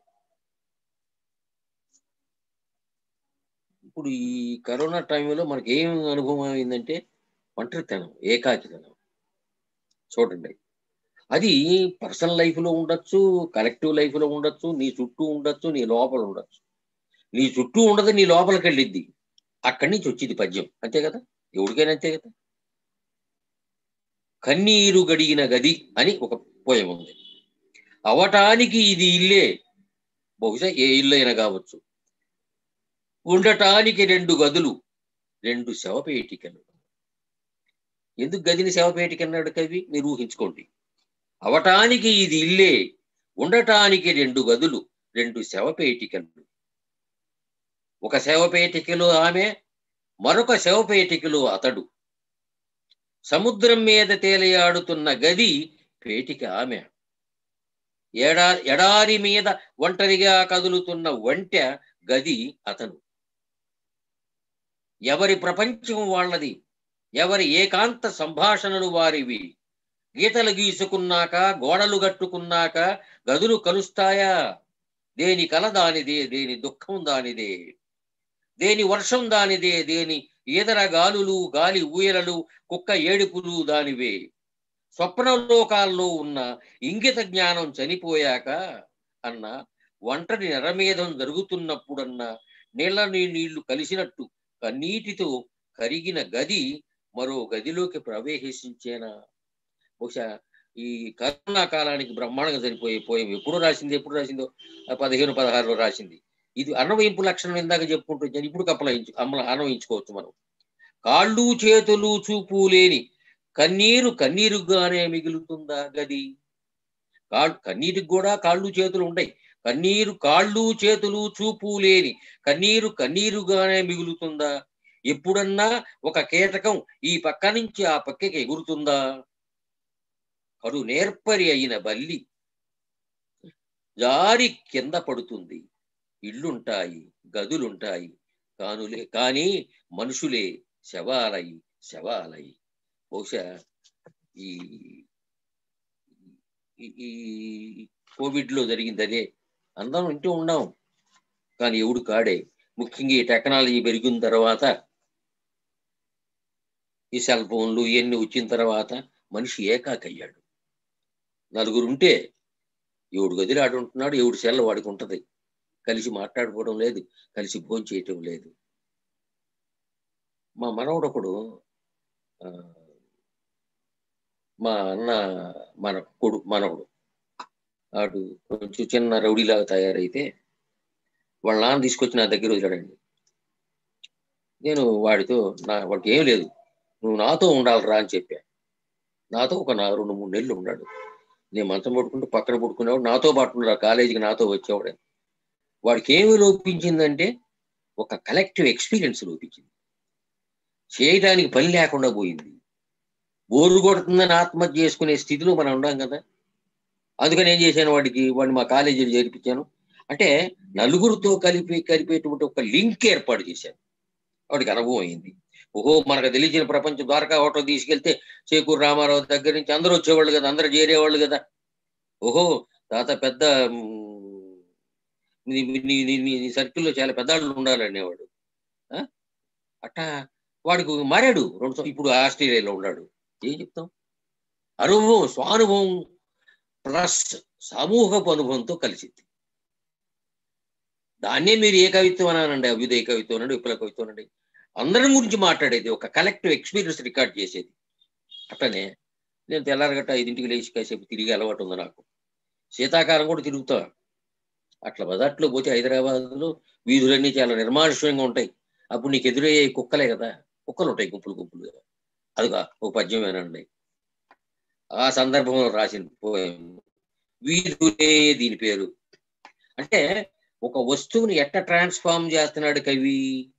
S2: ఇప్పుడు ఈ కరోనా టైంలో మనకి ఏం అనుభవం అయిందంటే ఒంటరితనం ఏకాకితనం చూడండి అది పర్సనల్ లైఫ్ లో ఉండొచ్చు కలెక్టివ్ లైఫ్ లో ఉండొచ్చు నీ చుట్టూ ఉండొచ్చు నీ లోపల ఉండొచ్చు నీ చుట్టూ ఉండదు నీ లోపలికి వెళ్ళిద్ది అక్కడి నుంచి వచ్చింది పద్యం అంతే కదా ఎవరికైనా అంతే కదా కన్నీరు గడిగిన గది అని ఒక పోయం ఉంది అవటానికి ఇది ఇల్లే బహుశా ఏ ఇల్లు అయినా కావచ్చు ఉండటానికి రెండు గదులు రెండు శవపేటికలు ఎందుకు గదిని శవపేటిక అన్నాడు కవి మీరు ఊహించుకోండి అవటానికి ఇది ఇల్లే ఉండటానికి రెండు గదులు రెండు శవపేటికలు ఒక శవపేటికలో ఆమె మరొక శవపేటికలో అతడు సముద్రం మీద తేలియాడుతున్న గది పేటిక ఆమె ఎడా ఎడారి మీద ఒంటరిగా కదులుతున్న ఒంటె గది అతను ఎవరి ప్రపంచం వాళ్ళది ఎవరి ఏకాంత సంభాషణలు వారివి గీతలు గీసుకున్నాక గోడలు గట్టుకున్నాక గదులు కలుస్తాయా దేని కల దానిదే దేని దుఃఖం దానిదే దేని వర్షం దానిదే దేని ఈదర గాలులు గాలి ఊయలలు కుక్క ఏడుపులు దానివే స్వప్నలోకాల్లో ఉన్న ఇంగిత జ్ఞానం చనిపోయాక అన్న ఒంటరి నెరమేధం జరుగుతున్నప్పుడన్న నీళ్ళని నీళ్లు కలిసినట్టు కన్నీటితో కరిగిన గది మరో గదిలోకి ప్రవేశించేనా బహుశా ఈ కరోనా కాలానికి బ్రహ్మాండంగా చనిపోయే పోయం ఎప్పుడు రాసింది ఎప్పుడు రాసిందో ఆ పదిహేను పదహారులో రాసింది ఇది అన్వయింపు లక్షణం ఇందాక చెప్పుకుంటూ వచ్చాను. ఇప్పుడు కప్పలయించు అమ్మల అన్వయించుకోవచ్చు మనం కాళ్ళు చేతులు చూపు లేని కన్నీరు కన్నీరుగానే మిగులుతుందా గది కాళ్ళు కన్నీటికి కూడా కాళ్ళు చేతులు ఉంటాయి కన్నీరు కాళ్ళు చేతులు చూపు లేని కన్నీరు కన్నీరుగానే మిగులుతుందా ఎప్పుడన్నా ఒక కీటకం ఈ పక్క నుంచి ఆ పక్కకి ఎగురుతుందా కడు నేర్పరి అయిన బల్లి జారి కింద పడుతుంది ఇళ్ళుంటాయి గదులుంటాయి కానులే కానీ మనుషులే శవాలై శవాలై బహుశా ఈ ఈ- ఈ కోవిడ్ లో జరిగింది అదే అందరం వింటూ ఉన్నాం కానీ ఎవడు కాడే ముఖ్యంగా ఈ టెక్నాలజీ పెరిగిన తర్వాత ఈ సెల్ ఫోన్లు ఇవన్నీ వచ్చిన తర్వాత మనిషి ఏకాకయ్యాడు నలుగురు ఉంటే ఎవడు గదిలో ఆడు ఉంటున్నాడు ఎవడు సెల్ వాడికి ఉంటది కలిసి మాట్లాడుకోవడం లేదు కలిసి భోజనం చేయటం లేదు మా మనవడు ఒకడు ఆ, మా అన్న మన కొడు మనవడు వాడు కొంచెం చిన్న రౌడీలాగా తయారైతే వాళ్ళ నాన్న తీసుకొచ్చి నా దగ్గర వదిలాడండి నేను వాడితో నా వాడికి ఏం లేదు నువ్వు నాతో ఉండాలిరా అని చెప్పా నాతో ఒక నా రెండు మూడు నెలలు ఉన్నాడు నేను మంచం పడుకుంటూ పక్కన పడుకునేవాడు నాతో పాటు ఉన్నాడు కాలేజీకి నాతో వచ్చేవాడే వాడికి ఏమి లోపించిందంటే ఒక కలెక్టివ్ ఎక్స్పీరియన్స్ లోపించింది చేయడానికి పని లేకుండా పోయింది బోరు కొడుతుందని ఆత్మహత్య చేసుకునే స్థితిలో మనం ఉన్నాం కదా అందుకని ఏం చేశాను వాడికి వాడిని మా కాలేజీలో చేర్పించాను అంటే నలుగురితో కలిపి కలిపేటువంటి ఒక లింక్ ఏర్పాటు చేశాను వాడికి అనుభవం అయింది ఓహో మనకు తెలిసిన ప్రపంచం ద్వారకా హోటల్ తీసుకెళ్తే చేకూరు రామారావు దగ్గర నుంచి అందరూ వచ్చేవాళ్ళు కదా అందరూ చేరేవాళ్ళు కదా ఓహో తాత పెద్ద మ్, నీ నీ- నీ- నీ- నీ సర్కిల్లో చాలా పెద్దాళ్ళు ఉండాలి అనేవాడు ఆ? అట్టా వాడికి మారాడు రెండు సం- ఇప్పుడు ఆస్ట్రేలియాలో ఉన్నాడు ఏం చెప్తాం అనుభవం స్వానుభవం ప్లస్ సమూహపు అనుభవంతో కలిసింది దాన్నే మీరు ఏ కవిత్వం అనానండి అభ్యుదయ కవిత్వం అనండి విప్లవ కవిత్వం అనండి అందరి గురించి మాట్లాడేది ఒక కలెక్టివ్ ఎక్స్పీరియన్స్ రికార్డ్ చేసేది అట్లనే నేను తెల్లారగట్ట ఐదింటికి లేచి కాసేపు తిరిగి అలవాటు ఉంది నాకు శీతాకాలం కూడా తిరుగుతా అట్లా మొదట్లో పోతే హైదరాబాద్లో వీధులన్నీ చాలా నిర్మానుష్యంగా ఉంటాయి అప్పుడు నీకు ఎదురయ్యే కుక్కలే కదా కుక్కలు ఉంటాయి గుంపులు గుంపులుగా అదిగా ఒక పద్యమేనండి ఆ సందర్భంలో రాసిన పోయం వీధులే దీని పేరు అంటే ఒక వస్తువుని ఎట్ట ట్రాన్స్ఫార్మ్ చేస్తున్నాడు కవి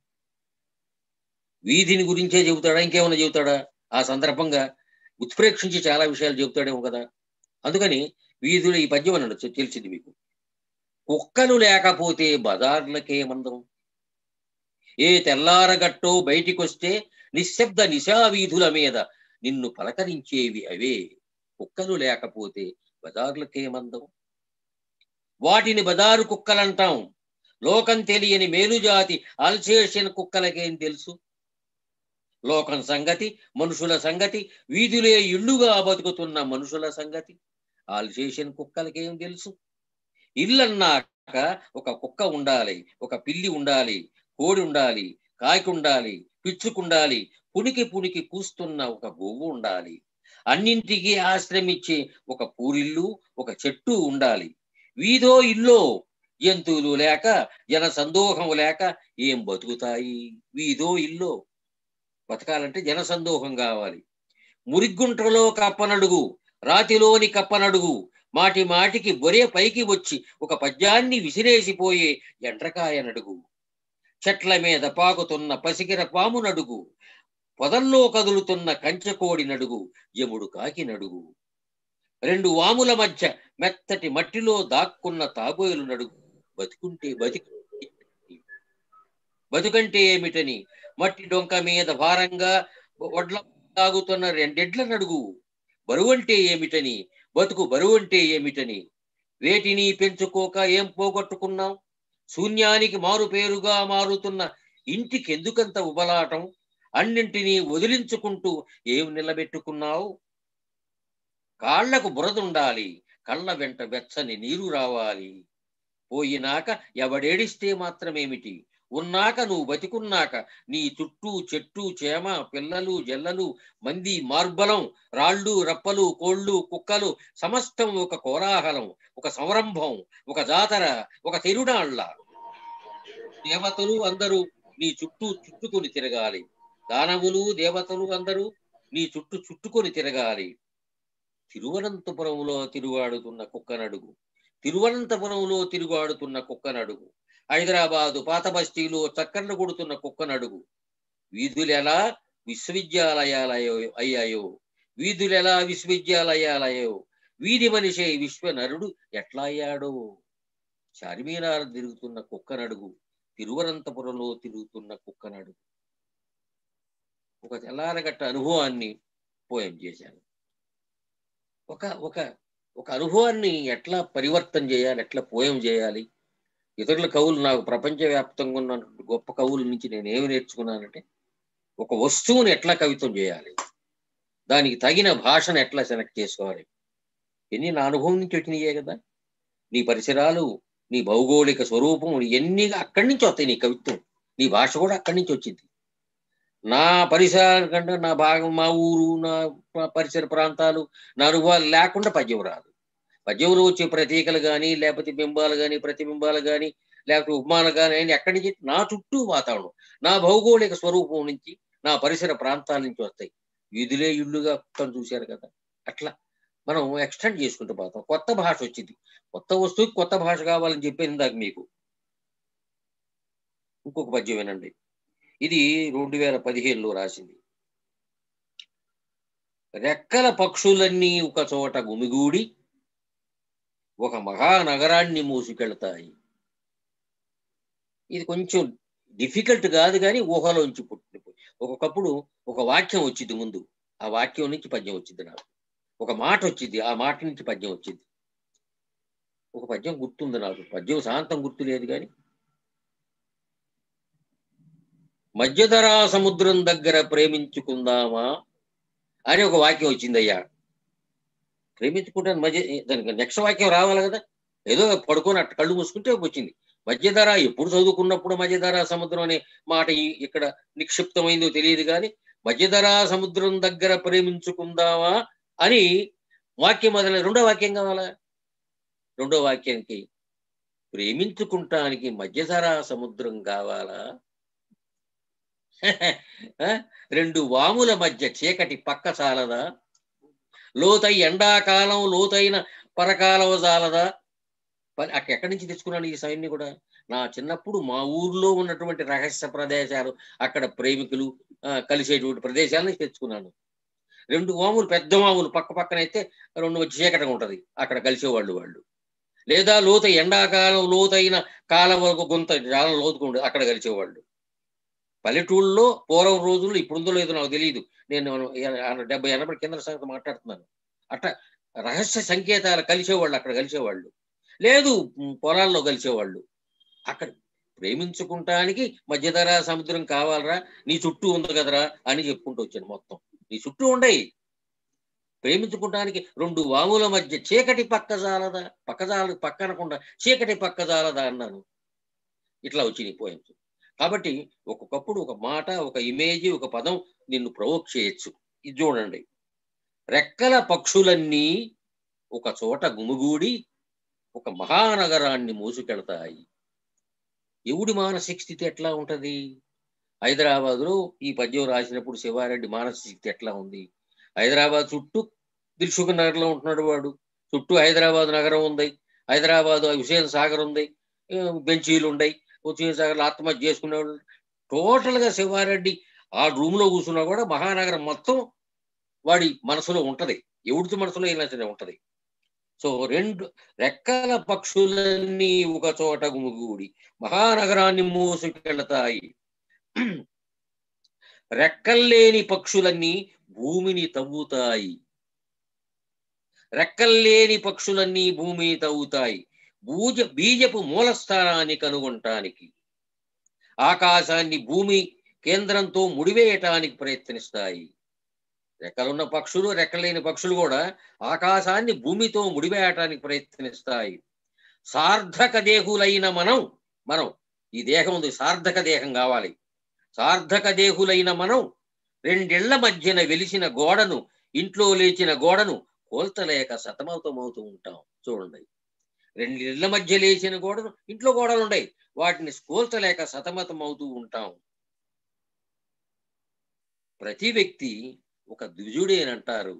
S2: వీధిని గురించే చెబుతాడా ఇంకేమైనా చెబుతాడా ఆ సందర్భంగా ఉత్ప్రేక్షించి చాలా విషయాలు చెబుతాడేమో కదా అందుకని వీధులు ఈ పద్యం అన్నాడు తె- తెలిసింది మీకు కుక్కలు లేకపోతే బజార్లకేమందం ఏ తెల్లారగట్టో బయటికొస్తే నిశ్శబ్ద నిశా వీధుల మీద నిన్ను పలకరించేవి అవే కుక్కలు లేకపోతే బజార్లకేమందం వాటిని బజారు కుక్కలంటాం లోకం తెలియని మేలుజాతి అల్సేషన్ కుక్కలకేం తెలుసు లోకం సంగతి మనుషుల సంగతి వీధులే ఇళ్ళుగా బతుకుతున్న మనుషుల సంగతి ఆల్సేషన్ కుక్కలకేం తెలుసు ఇల్లన్నాక ఒక కుక్క ఉండాలి ఒక పిల్లి ఉండాలి కోడి ఉండాలి కాకి ఉండాలి పిచ్చుకుండాలి పునికి పునికి కూస్తున్న ఒక గోవు ఉండాలి అన్నింటికీ ఆశ్రమించే ఒక పూరిల్లు ఒక చెట్టు ఉండాలి వీధో ఇల్లో జంతువులు లేక జన సందోహం లేక ఏం బతుకుతాయి వీధో ఇల్లో బతకాలంటే జన సందోహం కావాలి మురిగ్గుంటలో కప్పనడుగు రాతిలోని కప్పనడుగు మాటి మాటికి బొరే పైకి వచ్చి ఒక పద్యాన్ని విసిరేసిపోయే ఎండ్రకాయనడుగు చెట్ల మీద పాకుతున్న పసికిర పాము నడుగు పొదల్లో కదులుతున్న కంచెకోడి నడుగు యముడు కాకి నడుగు రెండు వాముల మధ్య మెత్తటి మట్టిలో దాక్కున్న తాబోయలు నడుగు బతుకుంటే బతికి బతుకంటే ఏమిటని మట్టి డొంక మీద భారంగా వడ్ల తాగుతున్న రెండెడ్ల నడుగు బరువంటే ఏమిటని బతుకు బరువంటే ఏమిటని వేటిని పెంచుకోక ఏం పోగొట్టుకున్నాం శూన్యానికి మారు పేరుగా మారుతున్న ఇంటికి ఎందుకంత ఉబలాటం అన్నింటినీ వదిలించుకుంటూ ఏం నిలబెట్టుకున్నావు కాళ్లకు బురదుండాలి కళ్ళ వెంట వెచ్చని నీరు రావాలి పోయినాక ఎవడేడిస్తే మాత్రమేమిటి ఉన్నాక నువ్వు బతికున్నాక నీ చుట్టూ చెట్టు చేమ పిల్లలు జల్లలు మంది మార్బలం రాళ్ళు రప్పలు కోళ్ళు కుక్కలు సమస్తం ఒక కోలాహలం ఒక సంరంభం ఒక జాతర ఒక తిరునాళ్ళ దేవతలు అందరూ నీ చుట్టూ చుట్టుకొని తిరగాలి దానవులు దేవతలు అందరూ నీ చుట్టూ చుట్టుకొని తిరగాలి తిరువనంతపురంలో తిరుగాడుతున్న కుక్కనడుగు తిరువనంతపురంలో తిరుగాడుతున్న కుక్కనడుగు హైదరాబాదు పాత బస్తీలో చక్కర్లు కొడుతున్న కుక్కనడుగు వీధులు ఎలా విశ్వవిద్యాలయాలయో అయ్యాయో వీధులు ఎలా విశ్వవిద్యాలయాలయో వీధి మనిషి విశ్వ నరుడు ఎట్లా అయ్యాడో చార్మినార్ తిరుగుతున్న కుక్కనడుగు తిరువనంతపురంలో తిరుగుతున్న కుక్కనడుగు ఒక తెల్లారగట్ట అనుభవాన్ని పోయం చేశాను ఒక ఒక ఒక అనుభవాన్ని ఎట్లా పరివర్తన చేయాలి ఎట్లా పోయం చేయాలి ఇతరుల కవులు నాకు ప్రపంచవ్యాప్తంగా ఉన్న గొప్ప కవుల నుంచి నేను ఏమి నేర్చుకున్నానంటే ఒక వస్తువుని ఎట్లా కవిత్వం చేయాలి దానికి తగిన భాషను ఎట్లా సెలెక్ట్ చేసుకోవాలి ఎన్ని నా అనుభవం నుంచి వచ్చినాయే కదా నీ పరిసరాలు నీ భౌగోళిక స్వరూపం ఎన్ని అక్కడి నుంచి వస్తాయి నీ కవిత్వం నీ భాష కూడా అక్కడి నుంచి వచ్చింది నా పరిసరాల కంటే నా భాగం మా ఊరు నా ప- పరిసర ప్రాంతాలు నా అనుభవాలు లేకుండా పద్యం రాదు పద్యంలో వచ్చే ప్రతీకలు కానీ లేకపోతే బింబాలు కానీ ప్రతిబింబాలు కానీ లేకపోతే ఉపమానాలు కానీ ఆయన ఎక్కడి నుంచి నా చుట్టూ వాతావరణం నా భౌగోళిక స్వరూపం నుంచి నా పరిసర ప్రాంతాల నుంచి వస్తాయి వీధులే ఇల్లుగా కుక్కను చూశారు కదా అట్లా మనం ఎక్స్టెండ్ చేసుకుంటూ పోతాం కొత్త భాష వచ్చింది కొత్త వస్తువుకి కొత్త భాష కావాలని చెప్పాను ఇందాక మీకు ఇంకొక పద్యం వినండి ఇది రెండు వేల పదిహేనులో రాసింది రెక్కల పక్షులన్నీ ఒక చోట గుమిగూడి ఒక మహానగరాన్ని మూసుకెళ్తాయి ఇది కొంచెం డిఫికల్ట్ కాదు కానీ ఊహలోంచి పుట్టిన ఒకప్పుడు ఒక వాక్యం వచ్చింది ముందు ఆ వాక్యం నుంచి పద్యం వచ్చింది నాకు ఒక మాట వచ్చింది ఆ మాట నుంచి పద్యం వచ్చింది ఒక పద్యం గుర్తుంది నాకు పద్యం శాంతం గుర్తు లేదు కానీ మధ్యధరా సముద్రం దగ్గర ప్రేమించుకుందామా అని ఒక వాక్యం వచ్చిందయ్యా ప్రేమించుకుంటాను మధ్య దానికి నెక్స్ట్ వాక్యం రావాలి కదా ఏదో పడుకొని అట్ట కళ్ళు మూసుకుంటే వచ్చింది మధ్యధర ఎప్పుడు చదువుకున్నప్పుడు మధ్యధర సముద్రం అనే మాట ఈ- ఇక్కడ నిక్షిప్తమైందో తెలియదు కానీ మధ్యధర సముద్రం దగ్గర ప్రేమించుకుందామా అని వాక్యం మొదలై రెండో వాక్యం కావాలా రెండో వాక్యానికి ప్రేమించుకుంటానికి మధ్యధర సముద్రం కావాలా ఆ? రెండు వాముల మధ్య చీకటి పక్క చాలదా లోతై ఎండాకాలం లోతైన పరకాలవ చాలదా పని అక్కడ ఎక్కడి నుంచి తెచ్చుకున్నాను ఈ సైన్ని కూడా నా చిన్నప్పుడు మా ఊర్లో ఉన్నటువంటి రహస్య ప్రదేశాలు అక్కడ ప్రేమికులు ఆ, కలిసేటువంటి ప్రదేశాల నుంచి తెచ్చుకున్నాను రెండు వాములు పెద్ద వాములు పక్క పక్కన అయితే రెండు వచ్చి చీకటగా ఉంటది అక్కడ కలిసేవాళ్ళు వాళ్ళు లేదా లోత ఎండాకాలం లోతైన కాలం వరకు గుంత చాలా లోతుకుండు అక్కడ కలిసేవాళ్ళు పల్లెటూళ్ళలో పూర్వం రోజుల్లో ఇప్పుడుందో లేదో నాకు తెలియదు నేను ఎన- డెబ్బై ఎనభై కింద సంగతి మాట్లాడుతున్నాను అట్ట రహస్య సంకేతాలు కలిసేవాళ్ళు అక్కడ కలిసేవాళ్ళు లేదు ఉమ్, పొలాల్లో కలిసేవాళ్ళు అక్కడ ప్రేమించుకుంటానికి మధ్యధరా సముద్రం కావాలరా నీ చుట్టూ ఉంది కదరా అని చెప్పుకుంటూ వచ్చాను మొత్తం నీ చుట్టూ ఉండయి ప్రేమించుకుంటానికి రెండు వాముల మధ్య చీకటి పక్క జాలదా పక్క జాల పక్క అనకుండా చీకటి పక్క జాలదా అన్నాను ఇట్లా వచ్చినాయి పోయింది కాబట్టి ఒక్కొక్కప్పుడు ఒక మాట ఒక ఇమేజ్ ఒక పదం నిన్ను ప్రవోక్ చేయొచ్చు ఇది చూడండి రెక్కల పక్షులన్నీ ఒక చోట గుమిగూడి ఒక మహానగరాన్ని మోసుకెళ్తాయి ఎవడి మానసిక స్థితి ఎట్లా ఉంటది హైదరాబాద్లో ఈ పద్యం రాసినప్పుడు శివారెడ్డి మానసిక స్థితి ఎట్లా ఉంది హైదరాబాద్ చుట్టూ దిల్సుఖ్ నగర్లో ఉంటున్నాడు వాడు చుట్టూ హైదరాబాద్ నగరం ఉంది హైదరాబాద్ హుసేన్ సాగర్ ఉంది ఆ, బెంచీలు ఉన్నాయి హుసేన్ సాగర్ ఆత్మహత్య చేసుకునేవాళ్ళు టోటల్ గా శివారెడ్డి ఆ రూమ్ లో కూర్చున్నా కూడా మహానగరం మొత్తం వాడి మనసులో ఉంటది ఎవడి మనసులో ఇలా సరే ఉంటది సో రెండు రెక్కల పక్షులన్నీ ఒక చోట గుమిగూడి మహానగరాన్ని మోసుకెళ్తాయి రెక్కల్లేని పక్షులన్నీ భూమిని తవ్వుతాయి రెక్కల్లేని పక్షులన్నీ భూమిని తవ్వుతాయి బూజ బీజపు మూలస్థానాన్ని కనుగొనటానికి ఆకాశాన్ని భూమి కేంద్రంతో ముడివేయటానికి ప్రయత్నిస్తాయి రెక్కలున్న పక్షులు రెక్కలేని పక్షులు కూడా ఆకాశాన్ని భూమితో ముడివేయటానికి ప్రయత్నిస్తాయి సార్థక దేహులైన మనం మనం ఈ దేహం ఉంది సార్థక దేహం కావాలి సార్థక దేహులైన మనం రెండేళ్ల మధ్యన వెలిసిన గోడను ఇంట్లో లేచిన గోడను కోల్తలేక సతమతమవుతూ ఉంటాం చూడండి రెండిళ్ల మధ్య లేచిన గోడను ఇంట్లో గోడలు ఉన్నాయి వాటిని కోల్తలేక సతమతం అవుతూ ఉంటాం ప్రతి వ్యక్తి ఒక ద్విజుడేనంటారు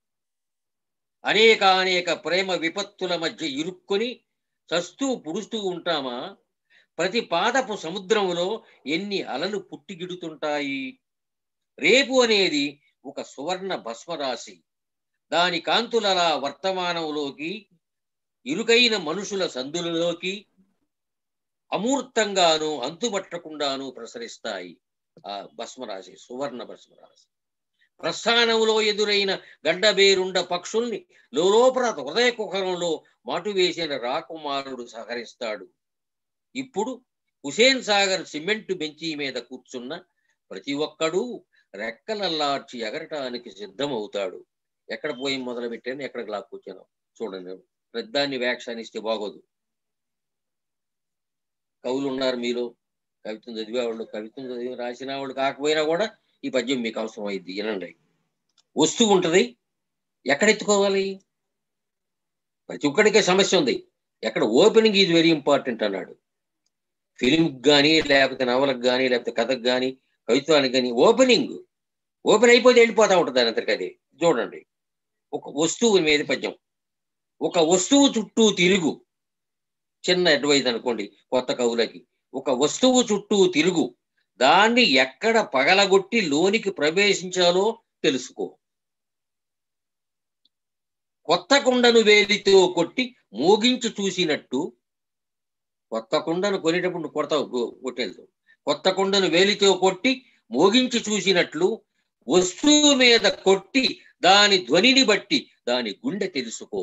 S2: అనేక అనేక ప్రేమ విపత్తుల మధ్య ఇరుక్కొని చస్తూ పుడుస్తూ ఉంటామా ప్రతి పాదపు సముద్రంలో ఎన్ని అలలు పుట్టిగిడుతుంటాయి రేపు అనేది ఒక సువర్ణ భస్మరాశి దాని కాంతులలా వర్తమానంలోకి ఇరుకైన మనుషుల సందులలోకి అమూర్తంగాను అంతుబట్టకుండాను ప్రసరిస్తాయి ఆ భస్మరాశి సువర్ణ భస్మరాశి ప్రస్థానంలో ఎదురైన గడ్డబేరుండ పక్షుల్ని లోపల హృదయ కుహరంలో మాటు వేసిన రాకుమారుడు సహకరిస్తాడు ఇప్పుడు హుసేన్ సాగర్ సిమెంట్ బెంచీ మీద కూర్చున్న ప్రతి ఒక్కడూ రెక్కలల్లార్చి ఎగరటానికి సిద్ధమవుతాడు ఎక్కడ పోయి మొదలు పెట్టాను ఎక్కడికి లాక్కొచ్చాను చూడండి పెద్దాన్ని వ్యాఖ్యానిస్తే బాగోదు కవులు ఉన్నారు మీలో కవిత్వం చదివేవాళ్ళు కవిత్వం చదివి రాసిన వాళ్ళు కాకపోయినా కూడా ఈ పద్యం మీకు అవసరం అయింది వినండి వస్తువు ఉంటది ఎక్కడ ఎత్తుకోవాలి ప్రతి ఒక్కడికే సమస్య ఉంది ఎక్కడ ఓపెనింగ్ ఈజ్ వెరీ ఇంపార్టెంట్ అన్నాడు ఫిలిం కానీ లేకపోతే నవలకు కానీ లేకపోతే కథకు కానీ కవిత్వానికి కానీ ఓపెనింగ్ ఓపెన్ అయిపోతే వెళ్ళిపోతా ఉంటుంది దాని అంతటికి అది చూడండి ఒక వస్తువు మీద పద్యం ఒక వస్తువు చుట్టూ తిరుగు చిన్న అడ్వైజ్ అనుకోండి కొత్త కవులకి ఒక వస్తువు చుట్టూ తిరుగు దాన్ని ఎక్కడ పగలగొట్టి లోనికి ప్రవేశించాలో తెలుసుకో కొత్త కుండను వేలితో కొట్టి మోగించి చూసినట్టు కొత్త కుండను కొనేటప్పుడు నువ్వు కొడతావు గో- కొట్టేళ్తావు కొత్త కుండను వేలితో కొట్టి మోగించి చూసినట్లు వస్తువు మీద కొట్టి దాని ధ్వనిని బట్టి దాని గుండె తెలుసుకో